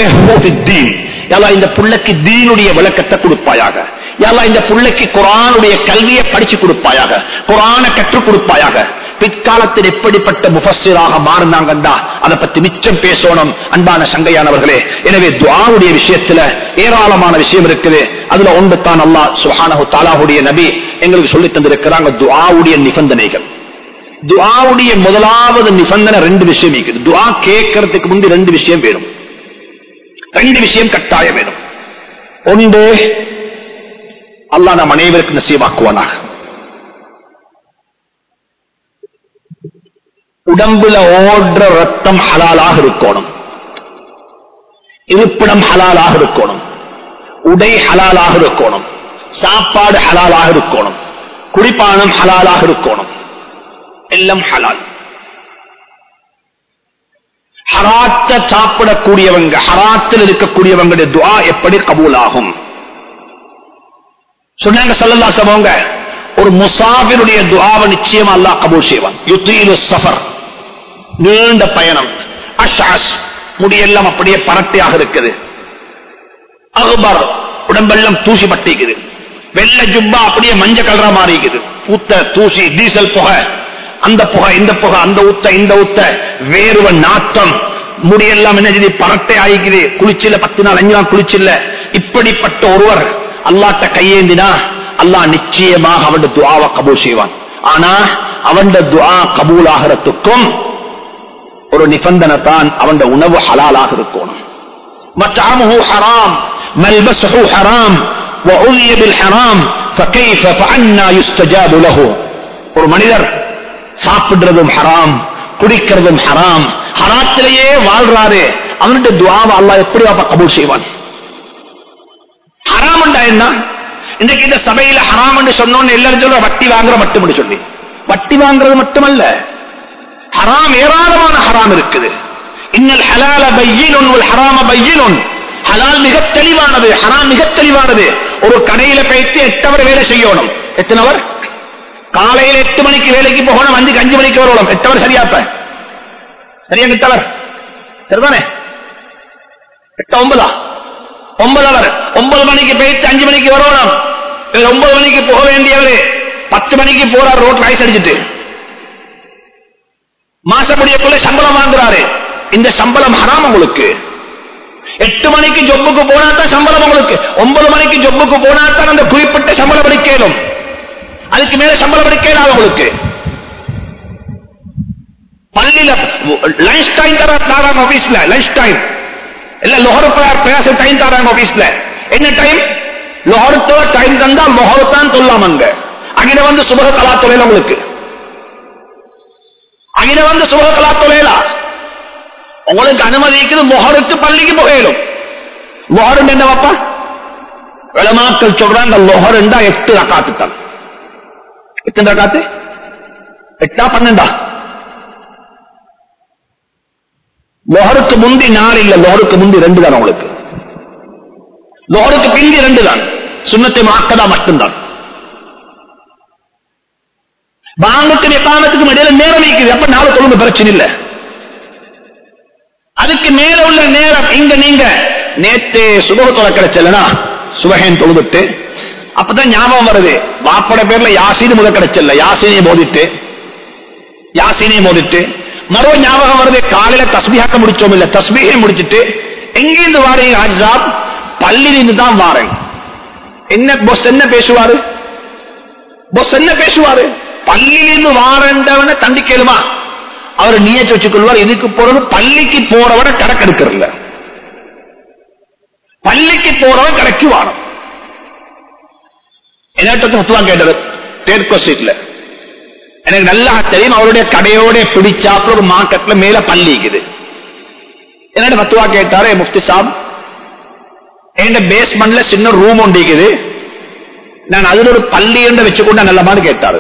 இந்த புள்ளைக்கு தீனுடைய விளக்கத்தை கொடுப்பாயாக யாரா இந்த புள்ளைக்கு குரானுடைய கல்வியை படிச்சு கொடுப்பாயாக குரான கற்றுக் கொடுப்பாயாக பிற்காலத்தில் எப்படிப்பட்ட முஃபஸிராக மாறினாங்கண்டா அதை பத்தி மிச்சம் பேசணும் அன்பான சங்கையானவர்களே எனவே துவாவுடைய விஷயத்துல ஏராளமான விஷயம் இருக்குது அதுல ஒன்று தான் அல்லா சுஹானஹு தாலாவுடைய நபி எங்களுக்கு சொல்லி தந்திருக்கிறாங்க துவாவுடைய நிபந்தனைகள் துவாவுடைய முதலாவது நிபந்தனை ரெண்டு விஷயம் இருக்குது துவா கேட்கறதுக்கு முந்தி ரெண்டு விஷயம் வேணும் ரெண்டு விஷயம் கட்டாயம் வேணும் ஒன்று அல்லாஹ் நம் அனைவருக்கு நசீவாக்குவானாக உடம்புல ஓடுற ரத்தம் ஹலாலாக இருக்கணும் இருப்பிடம் ஹலாலாக இருக்கணும் உடை ஹலாலாக இருக்கணும் சாப்பாடு ஹலாலாக இருக்கணும் குடிப்பானம் ஹலாலாக இருக்கணும் எல்லாம் ஹலால் ஹராத்த சாப்பிடக்கூடியவங்க ஹராத்தில் இருக்கக்கூடியவங்களுடைய துவா எப்படி கபூல் ஆகும் சொன்னாங்க சொல்லலா சமவங்க ஒரு முசாபிருடைய துவாவை நிச்சயம் அல்லாஹ் கபூல் செய்வான் யுத்தீலு சஃபர் நீண்ட பயணம் அஷாஷ் முடியெல்லாம் அப்படியே பரட்டையாக இருக்குது அக்பர் உடம்பெல்லாம் தூசி பட்டிக்குது வெள்ளை ஜுப்பா அப்படியே மஞ்ச கலரா மாறிக்குது பூத்த தூசி டீசல் புகை அந்த புகை இந்த புகை அந்த உத்த இந்த உத்த வேறுவ நாட்டம் முடியெல்லாம் என்ன செய்து பரட்டை ஆகிக்குது குளிச்சில்ல பத்து நாள் அஞ்சு நாள் குளிச்சில்ல இப்படிப்பட்ட ஒருவர் அல்லாட்ட கையேந்தினா அல்லாஹ் நிச்சயமாக அவன் துவாவை கபூல் செய்வான் ஆனா அவன் துவா கபூல் ஆகிறதுக்கும் ஒரு நிபந்தனை தான் அவன் உணவு ஹலாலாக இருக்கணும் مطعمه حرام ملبسه حرام وعذي بالحرام فكيف فعنا يستجاب له ஒரு மனிதர் சாப்பிடுறதும் ஹராம் குடிக்கிறதும் ஹராம் ஹராத்திலேயே வாழ்றாரு அவனுடைய துவாவை அல்லாஹ் எப்படி அப்ப கபூல் செய்வான் ஹராம் என்ன இன்னைக்கு இந்த சபையில ஹராம் என்று சொன்னோன்னு எல்லாரும் சொல்ற வட்டி வாங்குற மட்டும் சொல்லி வட்டி வாங்குறது மட்டுமல்ல ஹராம் ஏராளமான ஹராம் இருக்குது இன்னல் ஹலால பையினுன் வல் ஹராம பையினுன் ஹலால் மிக தெளிவானது ஹராம் மிக தெளிவானது ஒரு கடையில போயிட்டு எட்டு அவர் வேலை செய்யணும் எத்தனை அவர் காலையில எட்டு மணிக்கு வேலைக்கு போகணும் அஞ்சுக்கு அஞ்சு மணிக்கு வரணும் எட்டு அவர் சரியாப்ப சரியா எட்டவர் சரிதானே எட்டு ஒன்பதா ஒன்பது அவர் ஒன்பது மணிக்கு போயிட்டு அஞ்சு மணிக்கு வரணும் இவர் ஒன்பது மணிக்கு போக வேண்டியவரு பத்து மணிக்கு போறார் ரோட்ல ஐஸ் அடிச்சுட்டு மாசப்படியக்குள்ள சம்பளம் வாங்குறாரு இந்த சம்பளம் ஹராம் உங்களுக்கு எட்டு மணிக்கு ஜொப்புக்கு போனா தான் சம்பளம் உங்களுக்கு ஒன்பது மணிக்கு ஜொப்புக்கு போனா தான் அந்த குறிப்பிட்ட சம்பளம் அடிக்கலும் அதுக்கு மேல சம்பளம் அடிக்கலாம் உங்களுக்கு பள்ளியில லஞ்ச் டைம் தர தாராங்க ஆபீஸ்ல லஞ்ச் டைம் இல்ல லொஹர் பேச டைம் தராங்க ஆபீஸ்ல என்ன டைம் லொஹரத்தோட டைம் தந்தா லொஹர் சொல்லலாம் அங்க அங்கே வந்து சுபக கலா தொழில் உங்களுக்கு அங்கே வந்து சுபக கலா தொழிலா உங்களுக்கு அனுமதிக்குது மொஹருக்கு பள்ளிக்கு புகையிலும் மொஹரும் என்ன வாப்பா விளமாக்கள் சொல்றாங்க லொஹர் என்றா எட்டு ரக்காத்து தான் எத்தனை ரக்காத்து எட்டா பன்னெண்டா லொஹருக்கு முந்தி நாள் இல்ல லொஹருக்கு முந்தி ரெண்டு தான் உங்களுக்கு லொஹருக்கு பிந்தி ரெண்டு தான் சுண்ணத்தை மாக்கதா மட்டும்தான் பாங்குக்கு நிப்பாமத்துக்கும் இடையில நேரம் இருக்குது அப்ப நாலு தொழும்பு பிரச்சனை இல்லை அதுக்கு மேல உள்ள நேரம் இங்க நீங்க நேத்து சுபக தொலை கிடைச்சலனா சுபகன் தொழுதுட்டு அப்பதான் ஞாபகம் வருது வாப்பட பேர்ல யாசீனு முத கிடைச்சல யாசீனை போதிட்டு யாசீனை போதிட்டு மறுவ ஞாபகம் வருது காலையில தஸ்பியாக்க முடிச்சோம் இல்ல தஸ்பியை முடிச்சிட்டு எங்கிருந்து வாரீங்க ஹாஜாப் பள்ளியிலிருந்து தான் வாரேன் என்ன பொஸ் என்ன பேசுவாரு பொஸ் என்ன பேசுவாரு பள்ளியிலிருந்து வாரண்டவன தண்டிக்கலுமா அவர் நீயச்சு வச்சுக்கொள்வார் இதுக்கு போறது பள்ளிக்கு போறவன கணக்கெடுக்கிறல்ல பள்ளிக்கு போறவன் கடைக்கு வாரம் என்னட்ட தத்துவா கேட்டது தேர்க்கோ சீட்ல எனக்கு நல்லா தெரியும் அவருடைய கடையோட பிடிச்சாப்புல ஒரு மார்க்கெட்ல மேல பள்ளி இருக்குது என்னோட மத்துவா கேட்டாரு முஃப்தி சாப் என் பேஸ்மெண்ட்ல சின்ன ரூம் ஒன்று இருக்குது நான் அதுல ஒரு பள்ளி என்று வச்சுக்கொண்ட நல்லமான்னு கேட்டாரு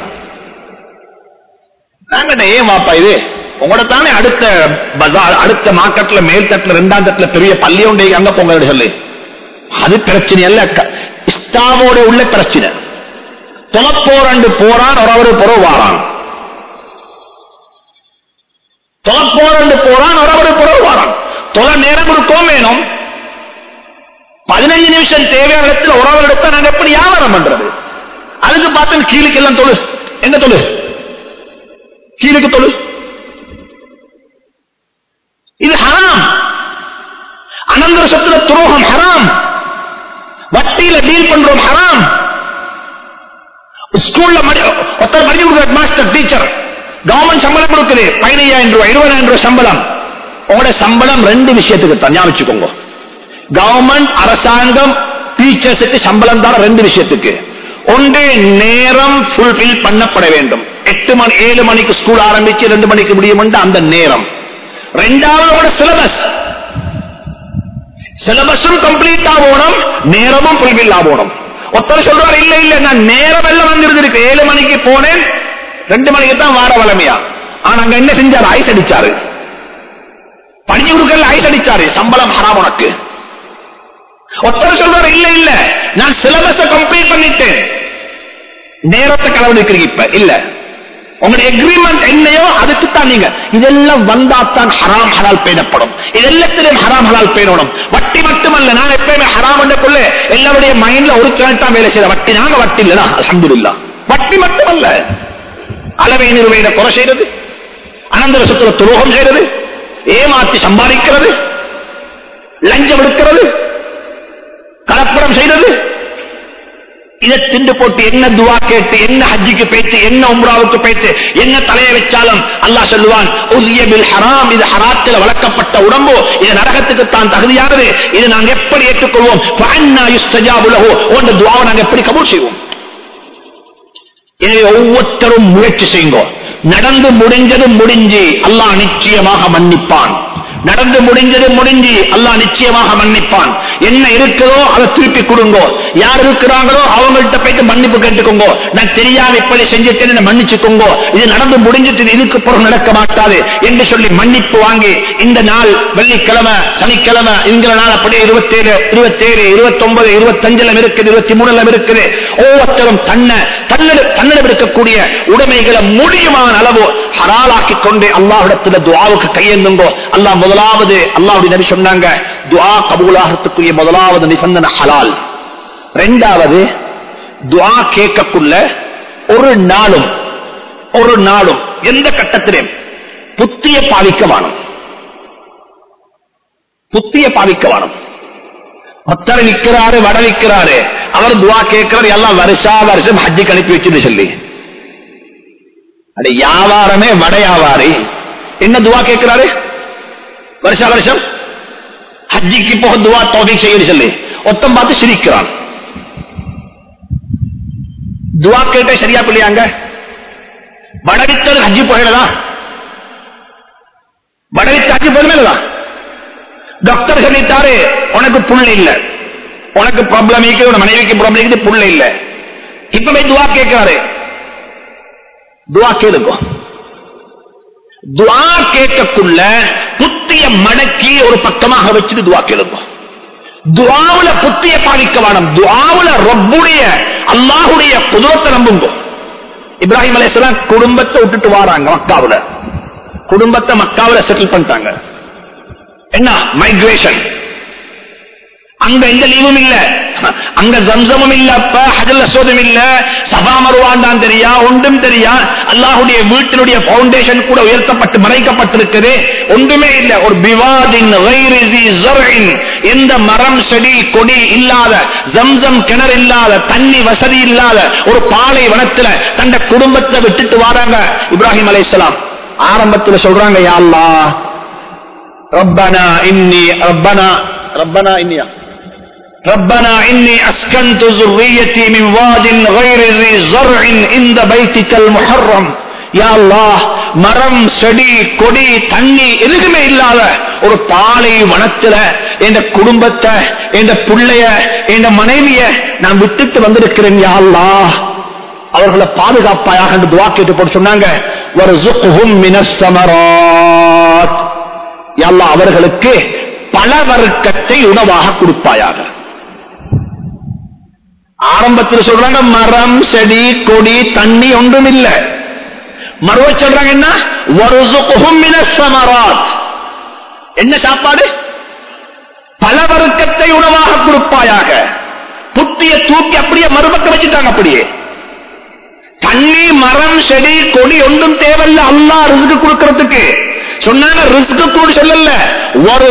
நாங்க ஏன் வாப்பா இது உங்களோட தானே அடுத்த பஜார் அடுத்த மார்க்கெட்ல மேல் தட்டுல ரெண்டாம் தட்டுல பெரிய பள்ளி உண்டு அங்க போங்க சொல்லி அது பிரச்சனை அல்ல இஸ்தாவோட உள்ள பிரச்சனை தொலைப்போரண்டு போறான் ஒரு அவரு புறவு வாரான் தொலைப்போரண்டு போறான் ஒரு அவரு புறவு வாரான் தொலை நேரம் இருக்கும் வேணும் பதினஞ்சு நிமிஷம் தேவையான இடத்துல ஒரு அவர் எடுத்தா நாங்க எப்படி வியாபாரம் பண்றது அதுக்கு பார்த்து கீழுக்கு எல்லாம் தொழு எங்க தொழு கீழுக்கு தொழு இது ஹராம் அனந்தர சொத்துல துரோகம் ஹராம் வட்டியில டீல் பண்றோம் ஹராம் ஸ்கூல்ல ஒருத்தர் படிச்சு கொடுக்குற மாஸ்டர் டீச்சர் கவர்மெண்ட் சம்பளம் கொடுக்குது பதினையாயிரம் ரூபாய் இருபதாயிரம் ரூபாய் சம்பளம் உங்களோட சம்பளம் ரெண்டு விஷயத்துக்கு தான் ஞாபகம் வச்சுக்கோங்க கவர்மெண்ட் அரசாங்கம் டீச்சர்ஸுக்கு சம்பளம் தான் ரெண்டு விஷயத்துக்கு ஒன்று நேரம் ஃபுல்பில் பண்ணப்பட வேண்டும் எட்டு மணி ஏழு மணிக்கு ஸ்கூல் ஆரம்பிச்சு ரெண்டு மணிக்கு முடியும் அந்த நேரம் ரெண்டாவது சிலபஸ் சிலபஸும் கம்ப்ளீட் ஆகணும் நேரமும் ஃபுல்பில் ஆகணும் ஒருத்தர் சொல்றாரு இல்ல இல்ல நான் நேரம் எல்லாம் வந்துருது இருக்கு ஏழு மணிக்கு போனேன் ரெண்டு மணிக்கு தான் வார வளமையா ஆனா அங்க என்ன செஞ்சாரு ஐஸ் அடிச்சாரு படிச்சு கொடுக்கல ஐஸ் அடிச்சாரு சம்பளம் ஹராம் உனக்கு ஒருத்தர் சொல்றாரு இல்ல இல்ல நான் சிலபஸ கம்ப்ளீட் பண்ணிட்டேன் நேரத்தை களவெடுக்கிறீங்க இப்ப இல்ல உங்களுடைய எக்ரிமெண்ட் என்னையோ அதுக்கு தான் நீங்க இதெல்லாம் வந்தாத்தான் ஹராம் ஹலால் பேணப்படும் இதெல்லாத்திலும் ஹராம் ஹலால் பேணணும் வட்டி மட்டுமல்ல நான் எப்பயுமே ஹராம் என்றக்குள்ள எல்லாருடைய மைண்ட்ல ஒரு சேனல் தான் வேலை செய்யற வட்டி நாங்க வட்டி இல்லனா அலமதுல்லா வட்டி மட்டுமல்ல அளவை நிறுவையில குறை செய்யறது அனந்தர சொத்துல துரோகம் செய்யறது ஏமாற்றி சம்பாதிக்கிறது லஞ்சம் எடுக்கிறது கலப்படம் செய்யறது இதை திண்டு போட்டு என்ன துவா கேட்டு என்ன ஹஜ்ஜிக்கு போயிட்டு என்ன உம்ராவுக்கு போயிட்டு என்ன தலையை வச்சாலும் அல்லாஹ் சொல்லுவான் "உஸ்ய பில் ஹராம் இது ஹராத்தில் வளர்க்கப்பட்ட உடம்பு இது நரகத்துக்கு தான் தகுதியானது இது நாங்க எப்படி ஏற்றுக்கொள்வோம் ஃபஅன்னா யுஸ்தஜாபு லஹு உங்க துவாவை நாங்க எப்படி கபூல் செய்வோம் எனவே ஒவ்வொருத்தரும் முயற்சி செய்யுங்க நடந்து முடிஞ்சது முடிஞ்சு அல்லாஹ் நிச்சயமாக மன்னிப்பான் நடந்து முடிஞ்சது முடிஞ்சு அல்லாஹ் நிச்சயமாக மன்னிப்பான் என்ன இருக்குதோ அதை திருப்பி கொடுங்க யார் இருக்கிறாங்களோ அவங்கள்ட்ட போயிட்டு மன்னிப்பு கேட்டுக்கோங்க நான் தெரியாம இப்படி செஞ்சுட்டேன்னு மன்னிச்சுக்கோங்க இது நடந்து முடிஞ்சிட்டு இதுக்கு பிறகு நடக்க மாட்டாது என்று சொல்லி மன்னிப்பு வாங்கி இந்த நாள் வெள்ளிக்கிழமை சனிக்கிழமை இந்த நாள் அப்படியே இருபத்தேழு இருபத்தேழு இருபத்தி ஒன்பது இருபத்தஞ்சுல இருக்குது இருபத்தி மூணுல இருக்குது ஒவ்வொருத்தரும் தன்னை தன்னிடம் தன்னிடம் இருக்கக்கூடிய உடைமைகளை முடியுமான அளவு ஹலாலாக்கி கொண்டு அல்லாஹிடத்துல துவாவுக்கு கையெழுந்துங்கோ அல்லாஹ் முதலாவது அல்லாஹுடைய நபி சொன்னாங்க துவா கபூலாகத்துக்குரிய முதலாவது நிபந்தனை ஹலால் ரெண்டாவது துவா கேட்கக்குள்ள ஒரு நாளும் ஒரு நாளும் எந்த கட்டத்திலும் புத்திய பாவிக்க வேணும் புத்திய பாவிக்க வேணும் பத்தரை விற்கிறாரு வட விற்கிறாரு அவர் துவா கேட்கிறாரு எல்லாம் வருஷா வருஷம் ஹஜ்ஜிக்கு அனுப்பி வச்சுன்னு சொல்லி அட வியாபாரமே வட வியாபாரி என்ன துவா கேட்கிறாரு வருஷா வருஷம் ஹஜ்ஜிக்கு போக துவா தோபிக் செய்ய சொல்லி ஒத்தம் பார்த்து சிரிக்கிறான் துவா கேட்ட சரியா பிள்ளையாங்க வடவித்தது ஹஜ்ஜி போயிடலாம் வடவித்து ஹஜ்ஜி போயிடலாம் டாக்டர் சொல்லிட்டாரு உனக்கு புள்ள இல்ல உனக்கு ப்ராப்ளம் இருக்கு உன் மனைவிக்கு ப்ராப்ளம் இருக்குது புள்ள இல்ல இப்பவே துவா கேட்கிறாரு துவா கேளுங்க துவா கேட்கக்குள்ள புத்திய மடக்கி ஒரு பக்கமாக வச்சுட்டு துவா கேளுங்க துவாவுல புத்திய பாதிக்க வேணும் துவாவுல ரொப்புடைய அல்லாஹுடைய குதிரத்தை நம்புங்க இப்ராஹிம் அலையாம் குடும்பத்தை விட்டுட்டு வாராங்க மக்காவுல குடும்பத்தை மக்காவுல செட்டில் பண்ணிட்டாங்க என்ன மைக்ரேஷன் அங்க எந்த லீவும் இல்ல அங்க ஜம்சமும் இல்ல அப்ப ஹஜல் அசோதும் இல்ல சபா மருவாண்டான் தெரியா ஒன்றும் தெரியா அல்லாஹுடைய வீட்டினுடைய பவுண்டேஷன் கூட உயர்த்தப்பட்டு மறைக்கப்பட்டிருக்குது ஒன்றுமே இல்ல ஒரு பிவாதின் எந்த மரம் செடி கொடி இல்லாத ஜம்சம் கிணறு இல்லாத தண்ணி வசதி இல்லாத ஒரு பாலை வனத்துல தந்த குடும்பத்தை விட்டுட்டு வராங்க இப்ராஹிம் அலைஹிஸ்ஸலாம் ஆரம்பத்துல சொல்றாங்க யா அல்லாஹ் ربنا إني ربنا ربنا إني ربنا إني أسكنت ذريتي من واد غير ذي زرع عند بيتك المحرم யா அல்லாஹ் மரம் செடி கொடி தண்ணி எதுக்குமே இல்லாத ஒரு பாலை வனத்துல என் குடும்பத்தை என் பிள்ளைய என் மனைவிய நான் விட்டுட்டு வந்திருக்கிறேன் யா அல்லாஹ் அவர்களை பாதுகாப்பாயாக என்று துவா கேட்டு போட்டு சொன்னாங்க வர்சுக்ஹும் மினஸ் ஸமராத் யா அல்லாஹ் அவர்களுக்கு பல வர்க்கத்தை உணவாக கொடுப்பாயாக ஆரம்பத்தில் சொல்றாங்க மரம் செடி கொடி தண்ணி ஒன்றும் இல்ல மறுவ சொல்றாங்க என்ன வர்சுக்ஹும் மினஸ் ஸமராத் என்ன சாப்பாடு பல வர்க்கத்தை உணவாக கொடுப்பாயாக புத்திய தூக்கி அப்படியே மறுபக்கம் வச்சுட்டாங்க அப்படியே தண்ணி மரம் செடி கொடி ஒன்றும் தேவையில்ல அல்லா ரிஸ்க் கொடுக்கறதுக்கு சொன்னாங்க ரிஸ்க் கூட சொல்லல ஒரு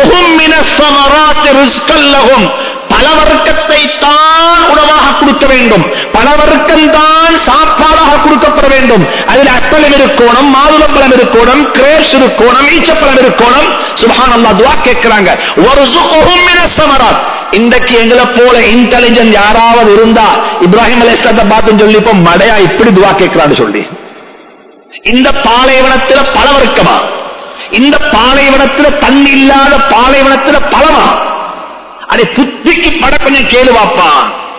ரிஸ்கல்லகும் பல வர்க்கத்தை தான் உணவாக கொடுக்க வேண்டும் பல வர்க்கம் தான் சாப்பாடாக கொடுக்கப்பட வேண்டும் அதில் அப்பளம் இருக்கணும் மாதுளம்பழம் இருக்கணும் கிரேஸ் இருக்கணும் ஈச்சப்பழம் இருக்கணும் சுபான் அல்லா துவா கேட்கிறாங்க ஒரு சமராத் இன்றைக்கு எங்களை போல இன்டெலிஜென்ட் யாராவது இருந்தா இப்ராஹிம் அலிஸ்லத்தை பார்த்து சொல்லி இப்ப மடையா இப்படி துவா கேட்கிறான்னு சொல்லி இந்த பாலைவனத்துல பல வர்க்கமா இந்த பாலைவனத்துல தண்ணி இல்லாத பாலைவனத்துல பலமா அதை புத்திக்கு பட கொஞ்சம் கேளுவாப்பா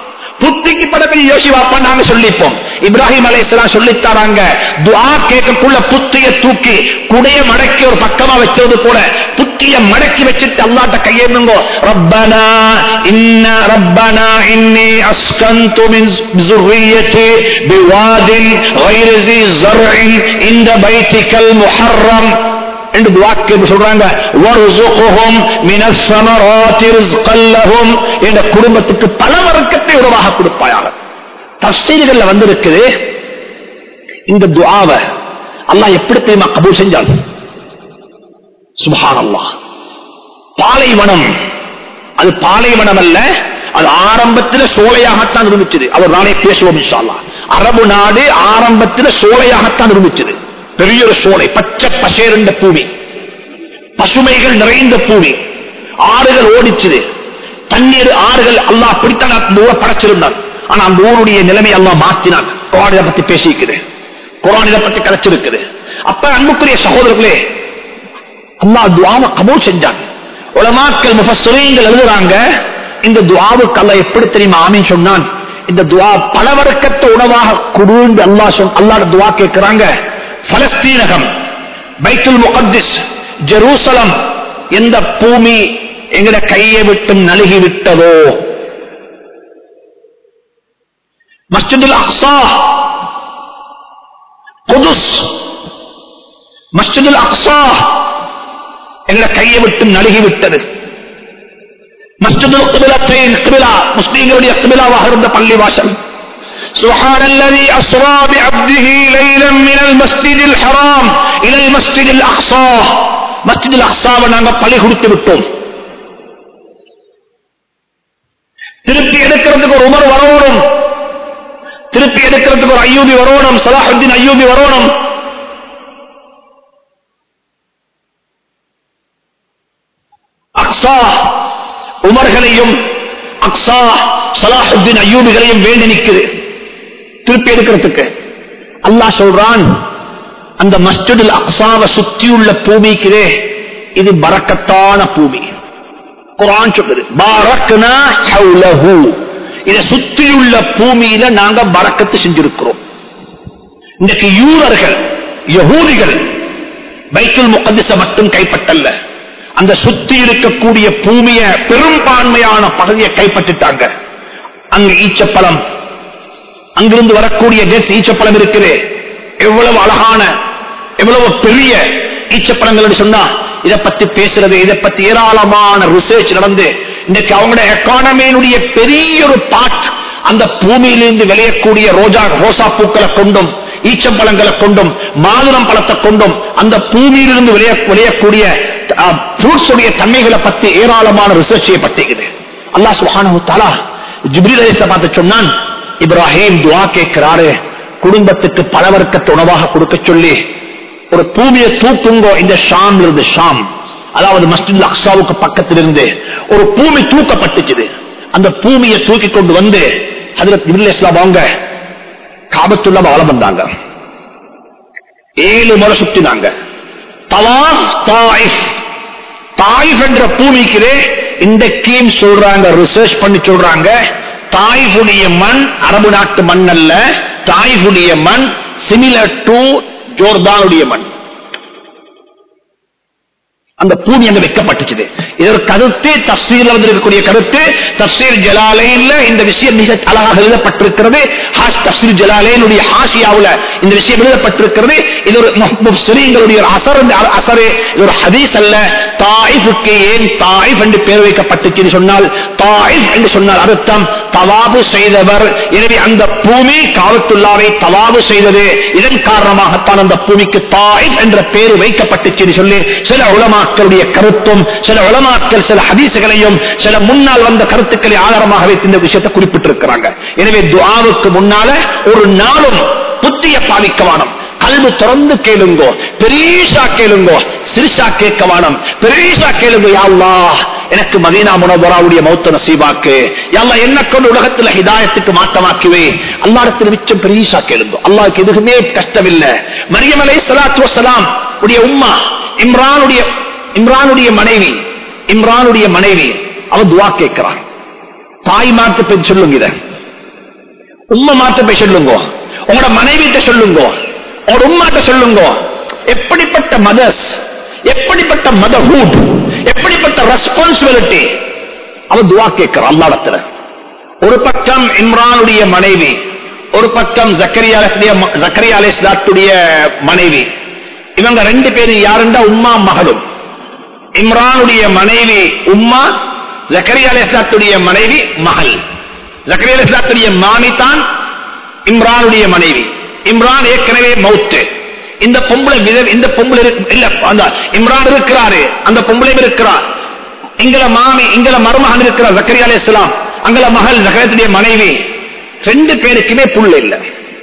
புத்திக்கு படத்தில் யோசிவாப்பா நாங்க சொல்லிப்போம் இப்ராஹிம் அலைஹிஸ்ஸலாம் சொல்லித்தாராங்க துஆ கேட்கக்குள்ள புத்திய தூக்கி குடைய மடக்கி ஒரு பக்கமா வச்சது போல புத்திய மடக்கி வச்சுட்டு அல்லாட்ட கையேந்துங்கோ ரப்பனா இன்ன ரப்பனா இன்னி அஸ்கந்து மின் ذريتي بواد غير ذي زرع عند بيتك المحرم என்று துவாக்கு சொல்றாங்க வர்சுகுஹும் மினஸ் ஸமராத்தி ரிஸ்கல் லஹும் என்ற குடும்பத்துக்கு பல வர்க்கத்தை உருவாக கொடுப்பாயாக தஃசீர்கள்ல வந்திருக்குது இந்த துஆவை அல்லாஹ் எப்படி தெரியுமா கபூல் செஞ்சான் சுப்ஹானல்லாஹ் பாலைவனம் அது பாலைவனம் அல்ல அது ஆரம்பத்தில் சோலையாகத்தான் இருந்துச்சு அவர் நாளை பேசுவோம் இன்ஷா அல்லாஹ். அரபு நாடு ஆரம்பத்தில் சோலையாகத்தான் இருந்துச்சு பெரிய ஒரு சோலை பச்சை பசேரண்ட பூமி பசுமைகள் நிறைந்த பூமி ஆறுகள் ஓடிச்சுது தண்ணீர் ஆறுகள் அல்லாஹ் பிடித்தான் அந்த ஊரை படைச்சிருந்தான் ஆனா அந்த ஊருடைய நிலைமை அல்லாஹ் மாத்தினான் குரான் இதை பத்தி பேசியிருக்குது குரான் இதை பத்தி கதைச்சிருக்குது அப்ப அன்புக்குரிய சகோதரர்களே அல்லாஹ் துவாவை கபூல் செஞ்சான் உலமாக்கள் முஃபஸ்ஸரீன்கள் எழுதுறாங்க இந்த துவாவுக்கு அல்லாஹ் எப்படி தெரியுமா ஆமீன் சொன்னான் இந்த துவா பல வர்க்கத்தை உணவாக குடுந்து அல்லாஹ் சொல் அல்லாஹ் துவா கேட்கிறாங்க பலஸ்தீனகம் பைத்துல் முகத்திஸ் ஜெருசலம் எந்த பூமி எங்கட கையை விட்டு நழுகி விட்டதோ மஸ்ஜிதுல் அக்ஸா குதுஸ் மஸ்ஜிதுல் அக்ஸா எங்களை கையை விட்டு நழுகி விட்டது மஸ்ஜிதுல் கிபிலத்தைன் கிபிலா முஸ்லீம்களுடைய கிபிலாவாக இருந்த பள்ளி வாசல் سبحان الذي أسرى بعبده ليلا من المسجد الحرام إلى المسجد الأقصى مسجد الأقصى நாங்கள் பழி கொடுத்து விட்டோம் திருப்பி எடுக்கிறதுக்கு ஒரு உமர் வரணும் திருப்பி எடுக்கிறதுக்கு ஒரு ஐயூபி வரணும் சலாஹுத்தீன் ஐயூபி வரணும் அக்ஸா உமர்களையும் அக்ஸா சலாஹுத்தீன் ஐயூபிகளையும் வேண்டி நிற்குது திருப்பி எடுக்கிறதுக்கு அல்லாஹ் சொல்றான் அந்த மஸ்ஜிதுல் அக்ஸாவை சுற்றியுள்ள பூமிக்குதே இது பரக்கத்தான பூமி குரான் சொல்லுது பாரக்னா ஹவுலஹு இதை சுற்றியுள்ள பூமியில நாங்க பரக்கத்து செஞ்சிருக்கிறோம் இன்னைக்கு யூரர்கள் யகூதிகள் பைத்துல் முகதிச மட்டும் கைப்பற்றல்ல அந்த சுத்தி இருக்கக்கூடிய பூமிய பெரும்பான்மையான பகுதியை கைப்பற்றிட்டாங்க அங்க ஈச்சப்பழம் அங்கிருந்து வரக்கூடிய டேஸ் ஈச்சப்பழம் இருக்குது எவ்வளவு அழகான எவ்வளவு பெரிய ஈச்சப்பழங்கள் சொன்னா இதை பத்தி பேசுறது இதை பத்தி ஏராளமான ரிசர்ச் நடந்து இன்னைக்கு அவங்களுடைய எக்கானமியினுடைய பெரிய ஒரு பார்ட் அந்த பூமியிலிருந்து விளையக்கூடிய ரோஜா ரோசா பூக்களை கொண்டும் ஈச்சம்பழங்களை கொண்டும் மாதுளம் பழத்தை கொண்டும் அந்த பூமியிலிருந்து விளைய விளையக்கூடிய ஃப்ரூட்ஸ் உடைய தன்மைகளை பத்தி ஏராளமான ரிசர்ச் செய்யப்பட்டிருக்குது அல்லாஹ் சுஹானு தாலா ஜிப்ரீல் அலிஸ்ல பார்த்து சொன்னான் இப்ராஹிம் துவா கேட்கிறாரு குடும்பத்துக்கு பல வர்க்கத்தை உணவாக கொடுக்க சொல்லி ஒரு பூமியை தூக்குங்கோ இந்த ஷாம் இருந்து ஷாம் அதாவது மஸ்ஜித் அக்ஸாவுக்கு பக்கத்தில் இருந்து ஒரு பூமி தூக்கப்பட்டுச்சுது அந்த பூமியை தூக்கி கொண்டு வந்து அதுல ஜிப்ரீல் இஸ்லாம் வாங்க காபத்துள்ள வளம் வந்தாங்க ஏழு முறை சுத்தினாங்க தவாஃப் தாயிஃப் தாயிஃப் என்ற பூமிக்கிறே இந்த கீம் சொல்றாங்க ரிசர்ச் பண்ணி சொல்றாங்க தாயிஃபுடைய மண் அரபு நாட்டு மண் அல்ல தாயிஃபுடைய மண் சிமிலர் டு ஜோர்தானுடைய மண் அந்த பூமி அங்க வைக்கப்பட்டுச்சு இது ஒரு கருத்து தப்சீர்ல வந்திருக்கக்கூடிய கருத்து தப்சீர் ஜலாலைன்ல இந்த விஷயம் மிக அழகாக எழுதப்பட்டிருக்கிறது ஹாஸ் தப்சீர் ஜலாலைனுடைய ஹாஷியாவுல இந்த விஷயம் எழுதப்பட்டிருக்கிறது இது ஒரு முஸ்லீம்களுடைய ஒரு அசர் அசரு இது ஒரு ஹதீஸ் அல்ல தாயிஃபுக்கு ஏன் தாயிஃப் என்று பேர் வைக்கப்பட்டுச்சு சொன்னால் தாயிஃப் என்று சொன்னால் அர்த்தம் தவாபு செய்தவர் எனவே அந்த பூமி காவத்துள்ளாவை தவாபு செய்தது இதன் காரணமாகத்தான் அந்த பூமிக்கு தாயிஃப் என்ற பேர் வைக்கப்பட்டுச்சு சொல்லி சில உலமாக்களுடைய கருத்தும் சில உலமாக்கள் சில ஹதீசுகளையும் சில முன்னால் வந்த கருத்துக்களை ஆதாரமாக வைத்து இந்த விஷயத்தை குறிப்பிட்டிருக்கிறாங்க எனவே துஆவுக்கு முன்னால ஒரு நாளும் புத்திய பாவிக்க வேணும் கல்வி திறந்து கேளுங்கோ பெரியசா கேளுங்கோ சிறுசா கேட்க வேணும் பெரியசா கேளுங்க யாழ்லா எனக்கு மதீனா முனவராவுடைய மௌத்த நசீபாக்கு யாழ்லா என்ன கொண்டு உலகத்துல ஹிதாயத்துக்கு மாற்றமாக்குவே அல்லாடத்தில் மிச்சம் பெரியசா கேளுங்க அல்லாவுக்கு எதுவுமே கஷ்டம் இல்ல மரியம் அலை சலாத்து வசலாம் உடைய உம்மா இம்ரானுடைய இம்ரானுடைய மனைவி இம்ரானுடைய மனைவி அவ துவா கேட்கிறான் தாய்மார்க்கு போய் சொல்லுங்க இத உம்மா மாத்த போய் சொல்லுங்க உங்களோட மனைவிட்ட சொல்லுங்க உங்களோட உம்மாட்ட சொல்லுங்க எப்படிப்பட்ட மதர்ஸ் எப்படிப்பட்ட மதர்ஹூட் எப்படிப்பட்ட ரெஸ்பான்சிபிலிட்டி அவன் துவா கேட்கிறான் அல்லாடத்துல ஒரு பக்கம் இம்ரானுடைய மனைவி ஒரு பக்கம் ஜக்கரியா ஜக்கரியா அலிஸ்லாத்துடைய மனைவி இவங்க ரெண்டு பேரும் யாருண்டா உம்மா மகளும் இம்ரானுடைய மனைவி உம்மா ஜக்கரியா அலிஸ்லாத்துடைய மனைவி மகள் ஜக்கரியா அலிஸ்லாத்துடைய மாமி தான் இம்ரானுடைய மனைவி இம்ரான் ஏற்கனவே மவுத்து இந்த பொம்பளை வித- இந்த பொம்பளை இருக்கு- இல்ல அந்த இம்ரான் இருக்கிறாரு அந்த பொம்பளை இருக்கிறார் இங்கல மாமி இங்கல மருமகன் இருக்கிறார் ஜக்கரியா அலிஸ்லாம் அங்கல மகள் ஜக்கரத்துடைய மனைவி ரெண்டு பேருக்குமே புள்ள இல்ல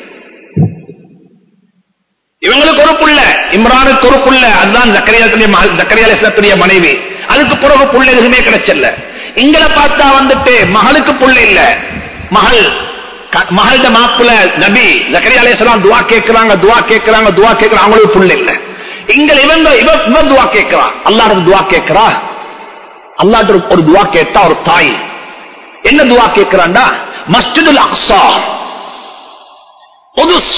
இவங்களுக்கு ஒரு புள்ள இம்ரானுக்கு ஒரு புள்ள அதுதான் ஜக்கரியாத்துடைய மகள் ஜக்கரியா அலிஸ்லாத்துடைய மனைவி அதுக்கு பிறகு புள்ள எதுவுமே கிடைச்சல இங்கல பார்த்தா வந்துட்டு மகளுக்கு புள்ள இல்ல மகள் க- மகள்ட மாப்புல நபி ஜக்கரியா அலிஸ்லாம் துவா கேட்கிறாங்க துவா கேட்கிறாங்க துவா கேட்கிறாங்க அவங்களுக்கு புள்ள இல்ல இங்க இவங்க இவ இவன் துவா கேட்கிறான் அல்லாட துவா கேட்கிறா அல்லாட்ட ஒரு- ஒரு துவா கேட்டா ஒரு தாய் என்ன துவா கேட்கிறான்டா மஸ்ஜிதுல் அக்ஸா குதுஸ்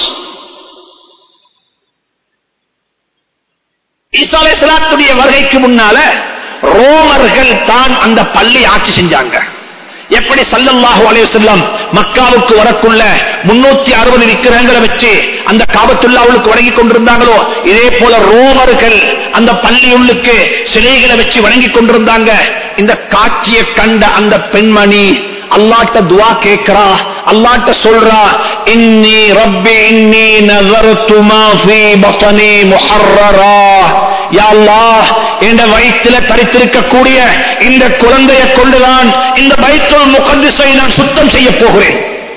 ஈசா அலைஹிஸ்ஸலாத்துடைய வருகைக்கு முன்னால ரோமர்கள் தான் அந்த பள்ளி ஆட்சி செஞ்சாங்க எப்படி சல்லல்லாஹு அலைஹி வஸல்லம் மக்காவுக்கு வரக்குள்ள முன்னூத்தி அறுபது விக்கிரகங்களை வச்சு அந்த காபத்துல்லாவுக்கு வணங்கி கொண்டிருந்தாங்களோ இதே போல ரோமர்கள் அந்த பள்ளியுள்ளுக்கு சிலைகளை வச்சு வணங்கி கொண்டிருந்தாங்க இந்த காட்சியை கண்ட அந்த பெண்மணி அல்லாட்ட துவா கேட்கிறா அல்லாட்ட சொல்றா இன்னி ரப்பி இன்னி நஸர்து மா ஃபீ பத்னி முஹர்ரரா யா அல்லாஹ் என்ற வயிற்றில தரித்திருக்கக்கூடிய இந்த குழந்தையை கொண்டுதான் இந்த பைத்துல் முகத்திஸை நான் சுத்தம் செய்ய போகிறேன்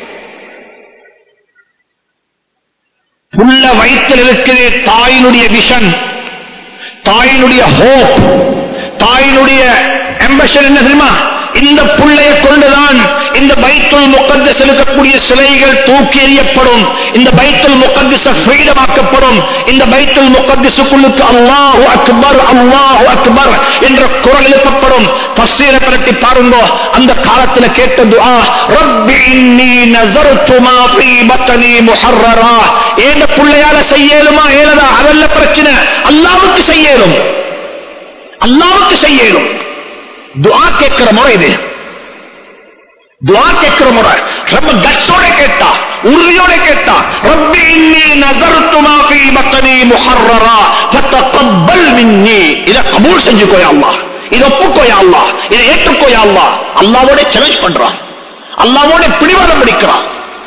புள்ள வயிற்றில் இருக்கிற தாயினுடைய விஷன் தாயினுடைய ஹோப் தாயினுடைய எம்பஷன் என்ன தெரியுமா இந்த புள்ளையை கொண்டுதான் இந்த பைத்துல் முகத்தஸ் இருக்கக்கூடிய சிலைகள் தூக்கி எறியப்படும் இந்த பைத்துல் முகத்திச ஃப்ரீடமாக்கப்படும் இந்த பைத்துல் முகத்திசுக்குள்ளுக்கு அல்லாஹு அக்பர் அல்லாஹு அக்பர் என்ற குரல் எழுப்பப்படும் தஸ்ஸீரை பரட்டி பாருங்க அந்த காலத்துல கேட்ட துஆ ரப்பி இன்னி நஸர்து மா ஃபீ பத்னி முஹர்ரரா ஏண்ட புள்ளையால செய்யலுமா ஏலதா அதல்ல பிரச்சனை அல்லாஹ்வுக்கு செய்யலும் அல்லாஹ்வுக்கு செய்யலும் துஆ கேட்கிற முறை இது துஆ கேட்கிற முறை ரொம்ப கட்ஸோட கேட்டா உறுதியோட கேட்டா ரப்பி இன்னி நஸர்து மா ஃபீ பத்னி முஹர்ரரா ஃபதகப்பல் மின்னி இத கபூல் செஞ்சுக்கோ யா அல்லாஹ் இத ஒப்புக்கோ யா அல்லாஹ் இத ஏற்றுக்கோ யா அல்லாஹ் அல்லாஹ்வோட சேலஞ்ச் பண்றான் அல்லாஹ்வோட பிடிவாதம் பிடிக்கிறான்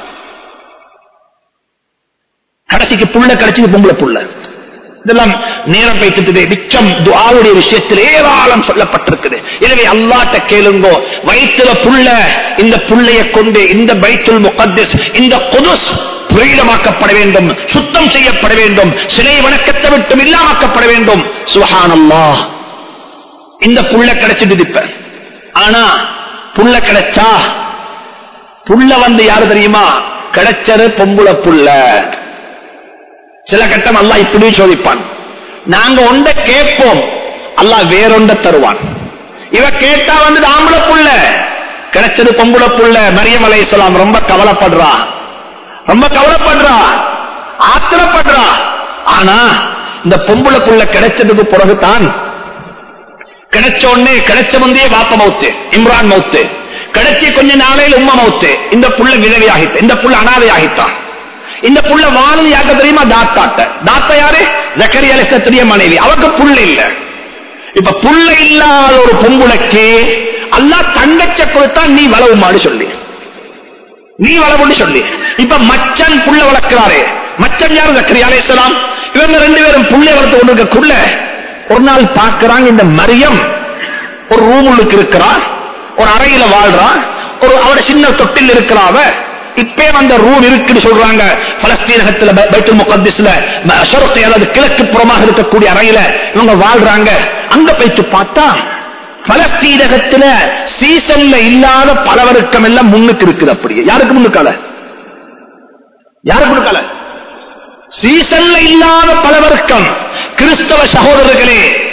கடைசிக்கு புள்ள கடைசிக்கு பொம்பளை புள்ள இதெல்லாம் நேரம் வைத்துட்டு மிச்சம் துஆவுடைய விஷயத்தில் ஏராளம் சொல்லப்பட்டிருக்குது எனவே அல்லாட்ட கேளுங்கோ வயிற்றுல புள்ள இந்த புள்ளைய கொண்டு இந்த பைத்துல் முகத்திஸ் இந்த குதுஸ் புரீடமாக்கப்பட வேண்டும் சுத்தம் செய்யப்பட வேண்டும் சிலை வணக்கத்தை விட்டும் இல்லாமக்கப்பட வேண்டும் சுஹானல்லாஹ் இந்த புள்ள கிடைச்சிட்டு இப்ப ஆனா புள்ள கிடைச்சா புள்ள வந்து யாரு தெரியுமா கிடைச்சது பொம்புள புள்ள சில கட்டம் அல்லாஹ் இப்படி சோதிப்பான் நாங்க ஒண்ட கேட்போம் அல்லாஹ் வேறொண்ட தருவான் இவ கேட்டா வந்து ஆம்பள புள்ள கிடைச்சது பொம்புள புள்ள மரியம் அலைஹிஸ்ஸலாம் ரொம்ப கவலைப்படுறா ரொம்ப கவலைப்படுறா ஆத்திரப்படுறா ஆனா இந்த பொம்புள புள்ள கிடைச்சதுக்கு பிறகுதான் கிடைச்ச உடனே கிடைச்ச முந்தைய வாப்ப மவுத்து இம்ரான் மவுத்து கிடைச்சி கொஞ்ச நாளையில் உம்மா மவுத்து இந்த புள்ள விதவி ஆகித்த இந்த புள்ள அனாதை ஆகித்தான் இந்த புள்ள வாழுது யாக்க தெரியுமா தாத்தாட்ட தாத்தா யாரு ஜக்கரி அலிசத்துடைய மனைவி அவருக்கு புள்ள இல்ல இப்ப புள்ள இல்லாத ஒரு பொம்புளைக்கு அல்லாஹ் தங்கச்ச கொடுத்தா நீ வளவுமாடு சொல்லி நீ வளவுன்னு சொல்லி இப்ப மச்சன் புள்ள வளர்க்கிறாரு மச்சன் யாரு ஜக்கரி அலிசலாம் இவங்க ரெண்டு பேரும் புள்ளை வளர்த்து கொண்டு இருக்கக்குள்ள ஒரு நாள் பார்க்கிறாங்க இந்த மரியம் ஒரு ரூமுள்ளுக்கு இருக்கிறா ஒரு அறையில வாழ்றா ஒரு அவட சின்ன தொட்டில் இருக்கிறாவ இப்பே அந்த ரூம் இருக்குன்னு சொல்றாங்க பலஸ்தீனகத்துல பை- பைத்துல் முகத்திஸ்ல ஷரத்தை அதாவது கிழக்கு புறமாக இருக்கக்கூடிய அறையில இவங்க வாழ்றாங்க அங்க போயிட்டு பார்த்தா பலஸ்தீனகத்துல சீசன்ல இல்லாத பலவருக்கம் எல்லாம் முன்னுக்கு இருக்குது அப்படியே யாருக்கு முன்னுக்கால யாருக்கு முன்னுக்கால சீசன்ல இல்லாத பலவர்க்கம் கிறிஸ்தவ சகோதரர்களே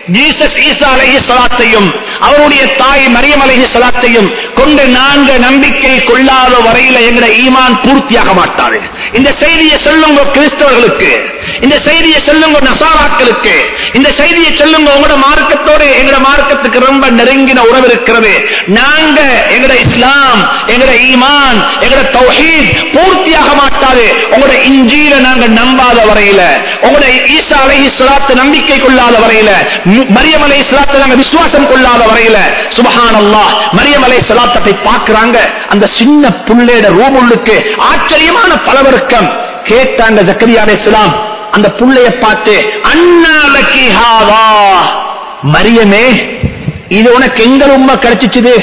ஜீசஸ் ஈசா அலஹி சலாத்தையும் அவருடைய தாய் மரியம் அலஹி சலாத்தையும் கொண்டு நாங்க நம்பிக்கை கொள்ளாத வரையில எங்கட ஈமான் பூர்த்தியாக மாட்டாது இந்த செய்தியை சொல்லுங்க கிறிஸ்தவர்களுக்கு இந்த செய்தியை சொல்லுங்க நசாராக்களுக்கு இந்த செய்தியை சொல்லுங்க உங்களோட மார்க்கத்தோடு எங்கட மார்க்கத்துக்கு ரொம்ப நெருங்கின உறவு இருக்கிறது நாங்க எங்கட இஸ்லாம் எங்கட ஈமான் எங்கட தௌஹீத் பூர்த்தியாக மாட்டாது உங்களோட இஞ்சியில நாங்க நம்பாத வரையில உங்களோட ஈசா அலஹி சலாத்து நம்பிக்கை கொள்ளாத வரையில மு- மரியம் அலை சலாத்தை நாங்க விசுவாசம் கொள்ளாத வரையில சுபஹான் அல்லாஹ் மரியம் அலை சலாத்தை பார்க்கிறாங்க அந்த சின்ன புள்ளேட ரூம் உள்ளுக்கு ஆச்சரியமான பலவர்க்கம் கேட்டாங்க ஜக்கரியா அலைஹிஸ்ஸலாம் அந்த புள்ளைய பார்த்து அண்ணாலக்கி ஹாதா மரியமே இது உனக்கு எங்க ரொம்ப கிடைச்சிச்சுது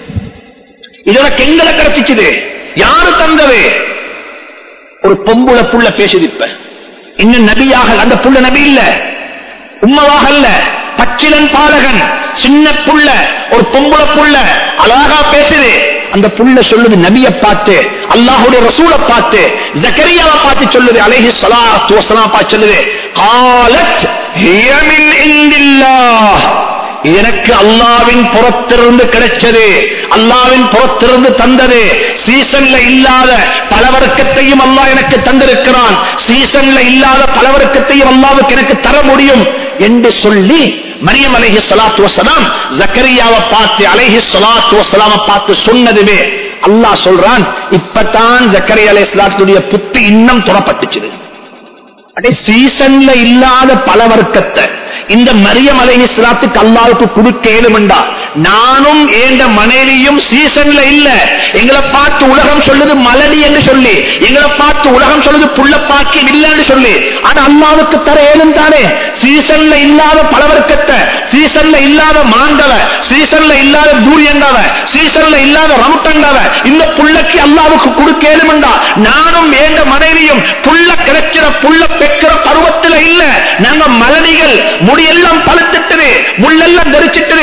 இது உனக்கு எங்களை கிடைச்சிச்சுது யாரு தந்தது ஒரு பொம்புல புள்ள பேசுது இப்ப இன்னும் நபியாக அந்த புள்ள நபி இல்ல உம்மவாக அல்ல பச்சிலன் பாலகன் சின்ன புள்ள ஒரு பொம்புல புள்ள அழகா பேசுது அந்த புள்ள சொல்லுது நபிய பார்த்து அல்லாஹுடைய ரசூலை பார்த்து ஜக்கரியாவை பார்த்து சொல்லுது அலைஹி ஸலாத்து வஸலாம் பார்த்து சொல்லுது காலத் ஹிய மின் இந்தில்லாஹ் எனக்கு அல்லாவின் புறத்திலிருந்து கிடைச்சது அல்லாவின் புறத்திலிருந்து தந்தது சீசன்ல இல்லாத பலவர்க்கத்தையும் அல்லாஹ் எனக்கு தந்திருக்கிறான் சீசன்ல இல்லாத பலவர்க்கத்தையும் அல்லாவுக்கு எனக்கு தர முடியும் என்று சொல்லி மரியம் அலைஹி ஸலாத்து வஸலாம் ஜக்கரியாவை பார்த்து அலைஹி ஸலாத்து வஸலாம பார்த்து சொன்னதுமே அல்லாஹ் சொல்றான் இப்பதான் ஜக்கரியா அலைஹிஸ்ஸலாத்துடைய புத்தி இன்னும் தொடப்பட்டுச்சு அடே சீசன்ல இல்லாத பல வர்க்கத்தை இந்த மரியம் அலைஹி ஸலாத்துக்கு அல்லாஹ்வுக்கு கொடுக்க ஏழுமண்டா நானும் ஏண்ட மனைவியும் சீசன்ல இல்ல எங்களை பார்த்து உலகம் சொல்லுது மலடி என்று சொல்லி எங்களை பார்த்து உலகம் சொல்லுது புள்ள பாக்கி இல்லைன்னு சொல்லி ஆனா அல்லாவுக்கு தர ஏழும் தானே சீசன்ல இல்லாத பலவர்க்கத்தை சீசன்ல இல்லாத மாண்டவ சீசன்ல இல்லாத தூரியண்டாவ சீசன்ல இல்லாத ரமுட்டண்டாவ இந்த புள்ளக்கு அல்லாவுக்கு கொடுக்க ஏழுமண்டா நானும் ஏண்ட மனைவியும் புள்ள கிடைக்கிற புள்ள பெக்கிற பருவத்துல இல்ல நாங்க மலடிகள் முடியெல்லாம் பழுத்துட்டு முள்ளெல்லாம் தரிச்சிட்டு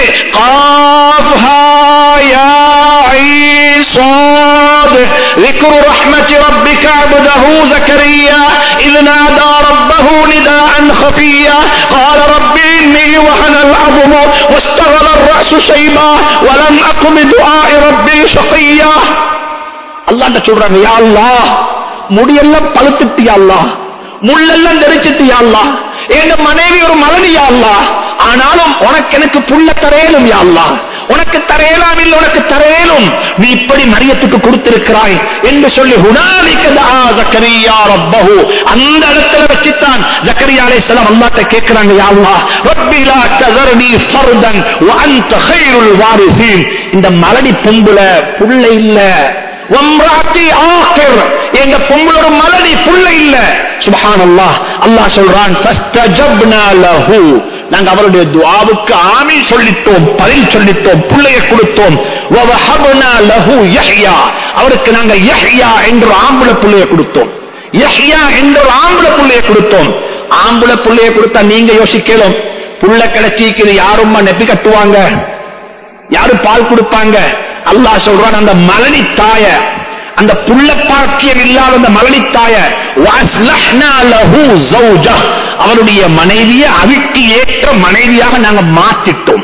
ذكر رحمة ربك عبده زكريا إذ نادى ربه نداء خفيا قال رب إني وهن العظم واستغل الرأس شيبا ولم أكن بدعاء ربي شقيا அல்லாட்ட சொல்றாங்க யா அல்லாஹ் முடியெல்லாம் பழுத்துட்டியா அல்லாஹ் முள்ளெல்லாம் தெரிச்சிட்டியா அல்லாஹ் எங்க மனைவி ஒரு மலடியா அல்லாஹ் ஆனாலும் உனக்கு எனக்கு புள்ள தரையலும் யா அல்லாஹ் உனக்கு தரையலாம் இல்லை உனக்கு தரையலும் நீ இப்படி மரியத்துக்கு கொடுத்திருக்கிறாய் என்று சொல்லி ஹுனாலிக்க தஆ ஜக்கரியா ரப்பஹு அந்த இடத்துல வச்சுத்தான் ஜக்கரியா அலைஹிஸ்ஸலாம் அல்லாஹ்ட்ட கேக்குறாங்க யா அல்லாஹ் ரப்பி லா தஸர்னி ஃபர்தன் வ அன்த கைருல் வாரிசீன் இந்த மலடி பொம்புல புள்ள இல்ல வம்ராத்தி ஆகிர் எங்க பொம்பளோட மலடி புள்ள இல்ல சுபஹானல்லாஹ் அல்லாஹ் சொல்றான் ஃபஸ்தஜப்னா லஹு நாங்க அவருடைய துஆவுக்கு ஆமீன் சொல்லிட்டோம் பதில் சொல்லிட்டோம் புள்ளைய கொடுத்தோம் வவஹப்னா லஹு யஹ்யா அவருக்கு நாங்க யஹ்யா என்ற ஆம்பளை புள்ளைய கொடுத்தோம் யஹ்யா என்ற ஒரு ஆம்பளை புள்ளைய கொடுத்தோம் ஆம்பளை புள்ளைய கொடுத்தா நீங்க யோசிக்கலாம் புள்ள கிடைச்சிக்குது யாரும்மா நெப்பி கட்டுவாங்க யாரு பால் கொடுப்பாங்க அல்லாஹ் சொல்றான் அந்த மலனி தாய அந்த புள்ள பாக்கியம் இல்லாத அந்த மலனி தாய வஅஸ்லஹ்னா லஹு ஜௌஜா அவருடைய மனைவியை அதுக்கு ஏற்ற மனைவியாக நாங்க மாத்திட்டோம்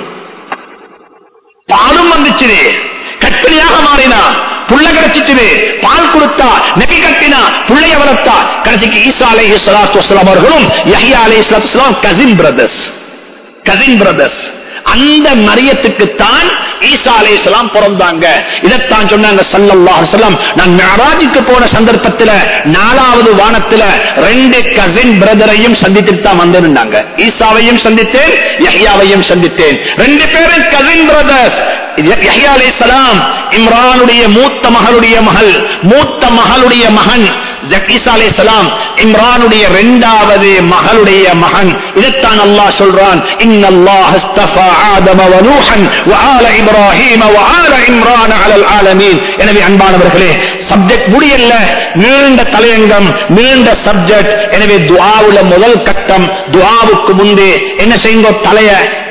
பாலும் வந்துச்சு கற்பனையாக மாறினா புள்ள கிடைச்சிட்டு பால் கொடுத்தா நெபி கட்டினா புள்ளைய வளர்த்தா கடைசிக்கு ஈசா அலைஹி ஸலாத்து வஸலாம் அவர்களும் யஹ்யா அலைஹி ஸலாத்து வஸலாம் கசின் பிரதர்ஸ் கசின் பிரதர்ஸ் அந்த மரியத்துக்கு தான் ஈசா அலைஹிஸ்ஸலாம் பிறந்தாங்க இதைத்தான் சொன்னாங்க ஸல்லல்லாஹு அலைஹி வஸல்லம் நான் மிஅராஜுக்கு போன சந்தர்ப்பத்துல நாலாவது வானத்துல ரெண்டு கசின் பிரதரையும் சந்தித்துட்டு தான் வந்திருந்தாங்க ஈசாவையும் சந்தித்தேன் யஹ்யாவையும் சந்தித்தேன் ரெண்டு பேரும் கசின் பிரதர்ஸ் யஹ்யா அலைஹிஸ்ஸலாம் இம்ரானுடைய மூத்த மகளுடைய மகள் மூத்த மகளுடைய மகன் ஜக்கீசா அலைஹிஸ்ஸலாம் இம்ரானுடைய இரண்டாவது மகளுடைய மகன் இதைத்தான் அல்லாஹ் சொல்றான் இன்னல்லாஹ் அஸ்தஃபா ஆதம வ நூஹன் வ ஆல இப்ராஹீம வ ஆல இம்ரான் அலல் ஆலமீன் எனவே அன்பானவர்களே சப்ஜெக்ட் முடியல நீண்ட தலையங்கம் நீண்ட சப்ஜெக்ட் எனவே துஆவுல முதல் கட்டம் துஆவுக்கு முன்பே என்ன செய்யுங்க தலைய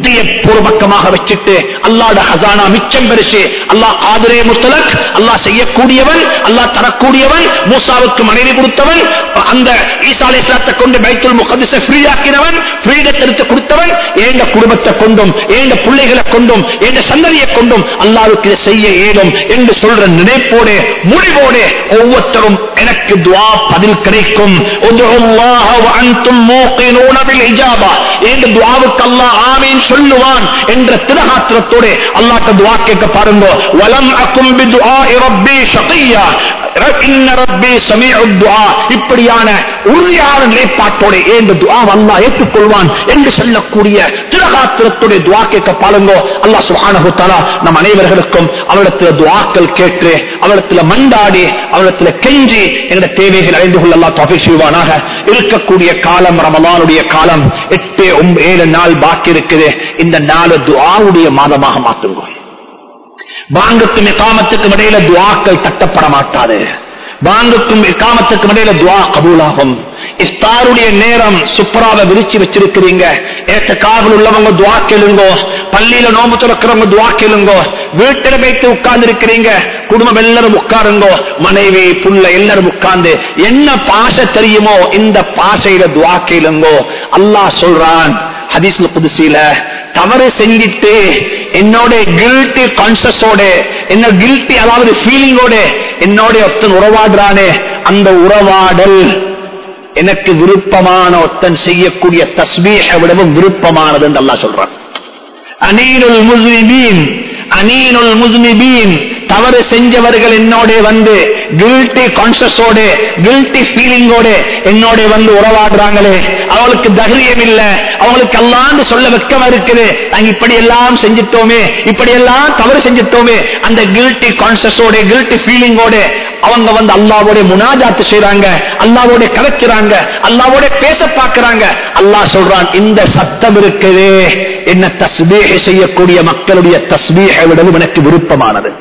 புத்திய பூர்வக்கமாக வச்சுட்டு அல்லாட ஹசானா மிச்சம் பெருசு அல்லாஹ் ஆதிரே முத்தலக் அல்லாஹ் செய்யக்கூடியவன் அல்லாஹ் தரக்கூடியவன் மூசாவுக்கு மனைவி கொடுத்தவன் அந்த ஈசா அலைஹிஸ்ஸலாத்தை கொண்டு பைத்துல் முகதிஸை ஃப்ரீ ஆக்கினவன் ஃப்ரீடத்தை எடுத்து கொடுத்தவன் ஏண்ட குடும்பத்தை கொண்டும் ஏண்ட பிள்ளைகளை கொண்டும் ஏண்ட சந்ததியை கொண்டும் அல்லாஹ்வுக்கு இதை செய்ய இயலும் என்று சொல்ற நினைப்போடு முடிவோடு ஒவ்வொருத்தரும் எனக்கு துவா பதில் கிடைக்கும் உதுல்லாஹ வ அன்தும் மூகினூன பில் இஜாபா என்ற துவாவுக்கு அல்லாஹ் ஆமீன் சொல்லுவான் என்ற திரகாத்திரத்தோடு அல்லாஹ்ட்ட துவா கேட்க பாருங்க வலம் அகும் பிதுஆஇ ரப்பி ஷகியா இன்ன ரப்பி சமீஉ துஆ இப்படியான உறுதியான நிலைப்பாட்டோட ஏந்த துஆ அல்லாஹ் ஏற்றுக்கொள்வான் என்று சொல்லக்கூடிய திரகாத்திரத்தோட துஆ கேட்க பாருங்க அல்லாஹ் சுப்ஹானஹு தஆலா நம் அனைவர்களுக்கும் அவரிடத்தில் துஆக்கள் கேட்டு அவரிடத்தில் மண்டாடி அவரிடத்தில் கெஞ்சி என்ற தேவைகள் அறிந்து கொள்ள அல்லாஹ் தௌஃபீக் செய்வானாக இருக்கக்கூடிய காலம் ரமலானுடைய காலம் எட்டு ஒன்பது ஏழு நாள் பாக்கி இருக்குது இந்த நாலு துஆவுடைய மாதமாக மாத்துங்க பாங்குக்கும் இக்காமத்துக்கும் இடையில துவாக்கள் தட்டப்பட மாட்டாது பாங்குக்கும் இக்காமத்துக்கும் இடையில துவா கபூலாகும் இஃப்தாருடைய நேரம் சுப்ராவை விரிச்சு வச்சிருக்கிறீங்க ஏற்ற காவல் உள்ளவங்க துவா கேளுங்கோ பள்ளியில நோம்பு துறக்கிறவங்க துவா கேளுங்கோ வீட்டில வைத்து உட்கார்ந்து இருக்கிறீங்க குடும்பம் எல்லாரும் உட்காருங்கோ மனைவி புள்ள எல்லாரும் உட்கார்ந்து என்ன பாச தெரியுமோ இந்த பாசையில துவா கேளுங்கோ அல்லாஹ் சொல்றான் ஹதீஸ்ல புதுசில தவறு செஞ்சிட்டு என்னோட கில்ட்டி கான்சியஸோட என்ன கில்ட்டி அதாவது ஃபீலிங்கோட என்னோட ஒருத்தன் உறவாடுறானே அந்த உறவாடல் எனக்கு விருப்பமான ஒருத்தன் செய்யக்கூடிய தஸ்மீக விடவும் விருப்பமானது என்று அல்லாஹ் சொல்றான் அனீனுல் முஸ்லிமீன் அனீனுல் முஸ்லிமீன் தவறு செஞ்சவர்கள் என்னோட வந்து கில்ட்டி கான்சியஸோட கில்ட்டி ஃபீலிங்கோட என்னோட வந்து உறவாடுறாங்களே அவளுக்கு தைரியம் இல்ல அவங்களுக்கு அல்லாண்டு சொல்ல வெக்கமா இருக்குது நாங்க இப்படி எல்லாம் செஞ்சிட்டோமே இப்படி எல்லாம் தவறு செஞ்சிட்டோமே அந்த கில்ட்டி கான்சியஸோட கில்ட்டி ஃபீலிங்கோட அவங்க வந்து அல்லாவோட முனாஜாத்து செய்றாங்க அல்லாவோட கலைக்கிறாங்க அல்லாவோட பேச பார்க்கறாங்க அல்லாஹ் சொல்றான் இந்த சத்தம் இருக்குது என்ன தஸ்பீஹ் செய்யக்கூடிய மக்களுடைய தஸ்பீஹை விடவும் எனக்கு விருப்பமானது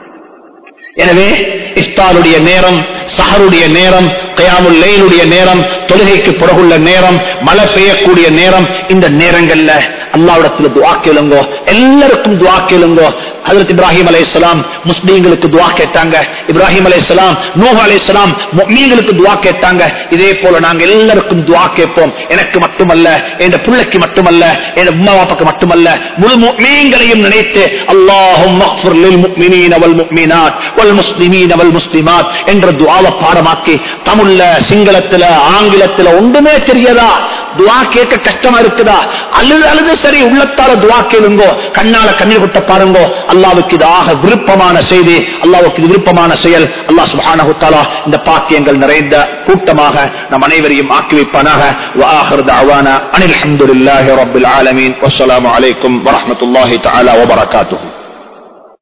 எனவே இஃப்தாருடைய நேரம் சஹருடைய நேரம் கயாமுல் லைலுடைய நேரம் தொழுகைக்கு பிறகுள்ள நேரம் மழை பெய்யக்கூடிய நேரம் இந்த நேரங்கள்ல அல்லாவிடத்துல துவா கேளுங்கோ எல்லாருக்கும் துவா கேளுங்கோ ஹஜரத் இப்ராஹிம் அலைஹிஸ்ஸலாம் முஸ்லீம்களுக்கு துவா கேட்டாங்க இப்ராஹிம் அலைஹிஸ்ஸலாம் நூஹ் அலைஹிஸ்ஸலாம் முஃமின்களுக்கு துவா கேட்டாங்க இதே போல நாங்க எல்லாருக்கும் துவா கேட்போம் எனக்கு மட்டுமல்ல என் பிள்ளைக்கு மட்டுமல்ல என் உம்மா பாப்பாக்கு மட்டுமல்ல முழு முஃமின்களையும் நினைத்து அல்லாஹும் மக்ஃபிர் லில் முஃமினீன வல் முஃமினாத் வல் முஸ்லிமீன வல் முஸ்லிமாத் என்ற துஆவை பாடமாக்கி தமிழ்ல சிங்களத்துல ஆங்கிலத்துல ஒன்றுமே தெரியதா துவா கேட்க கஷ்டமா இருக்குதா அழுது அழுது சரி உள்ளத்தால துவா கேளுங்கோ கண்ணால கண்ணீர் குட்ட பாருங்கோ அல்லாவுக்கு இது ஆக விருப்பமான செய்தி அல்லாவுக்கு இது விருப்பமான செயல் அல்லாஹ் சுப்ஹானஹு தஆலா இந்த பாக்கியங்கள் நிறைந்த கூட்டமாக நம் அனைவரையும் ஆக்கி வைப்பானாக وآخر دعوانا أن الحمد لله رب العالمين والسلام عليكم ورحمة الله تعالى وبركاته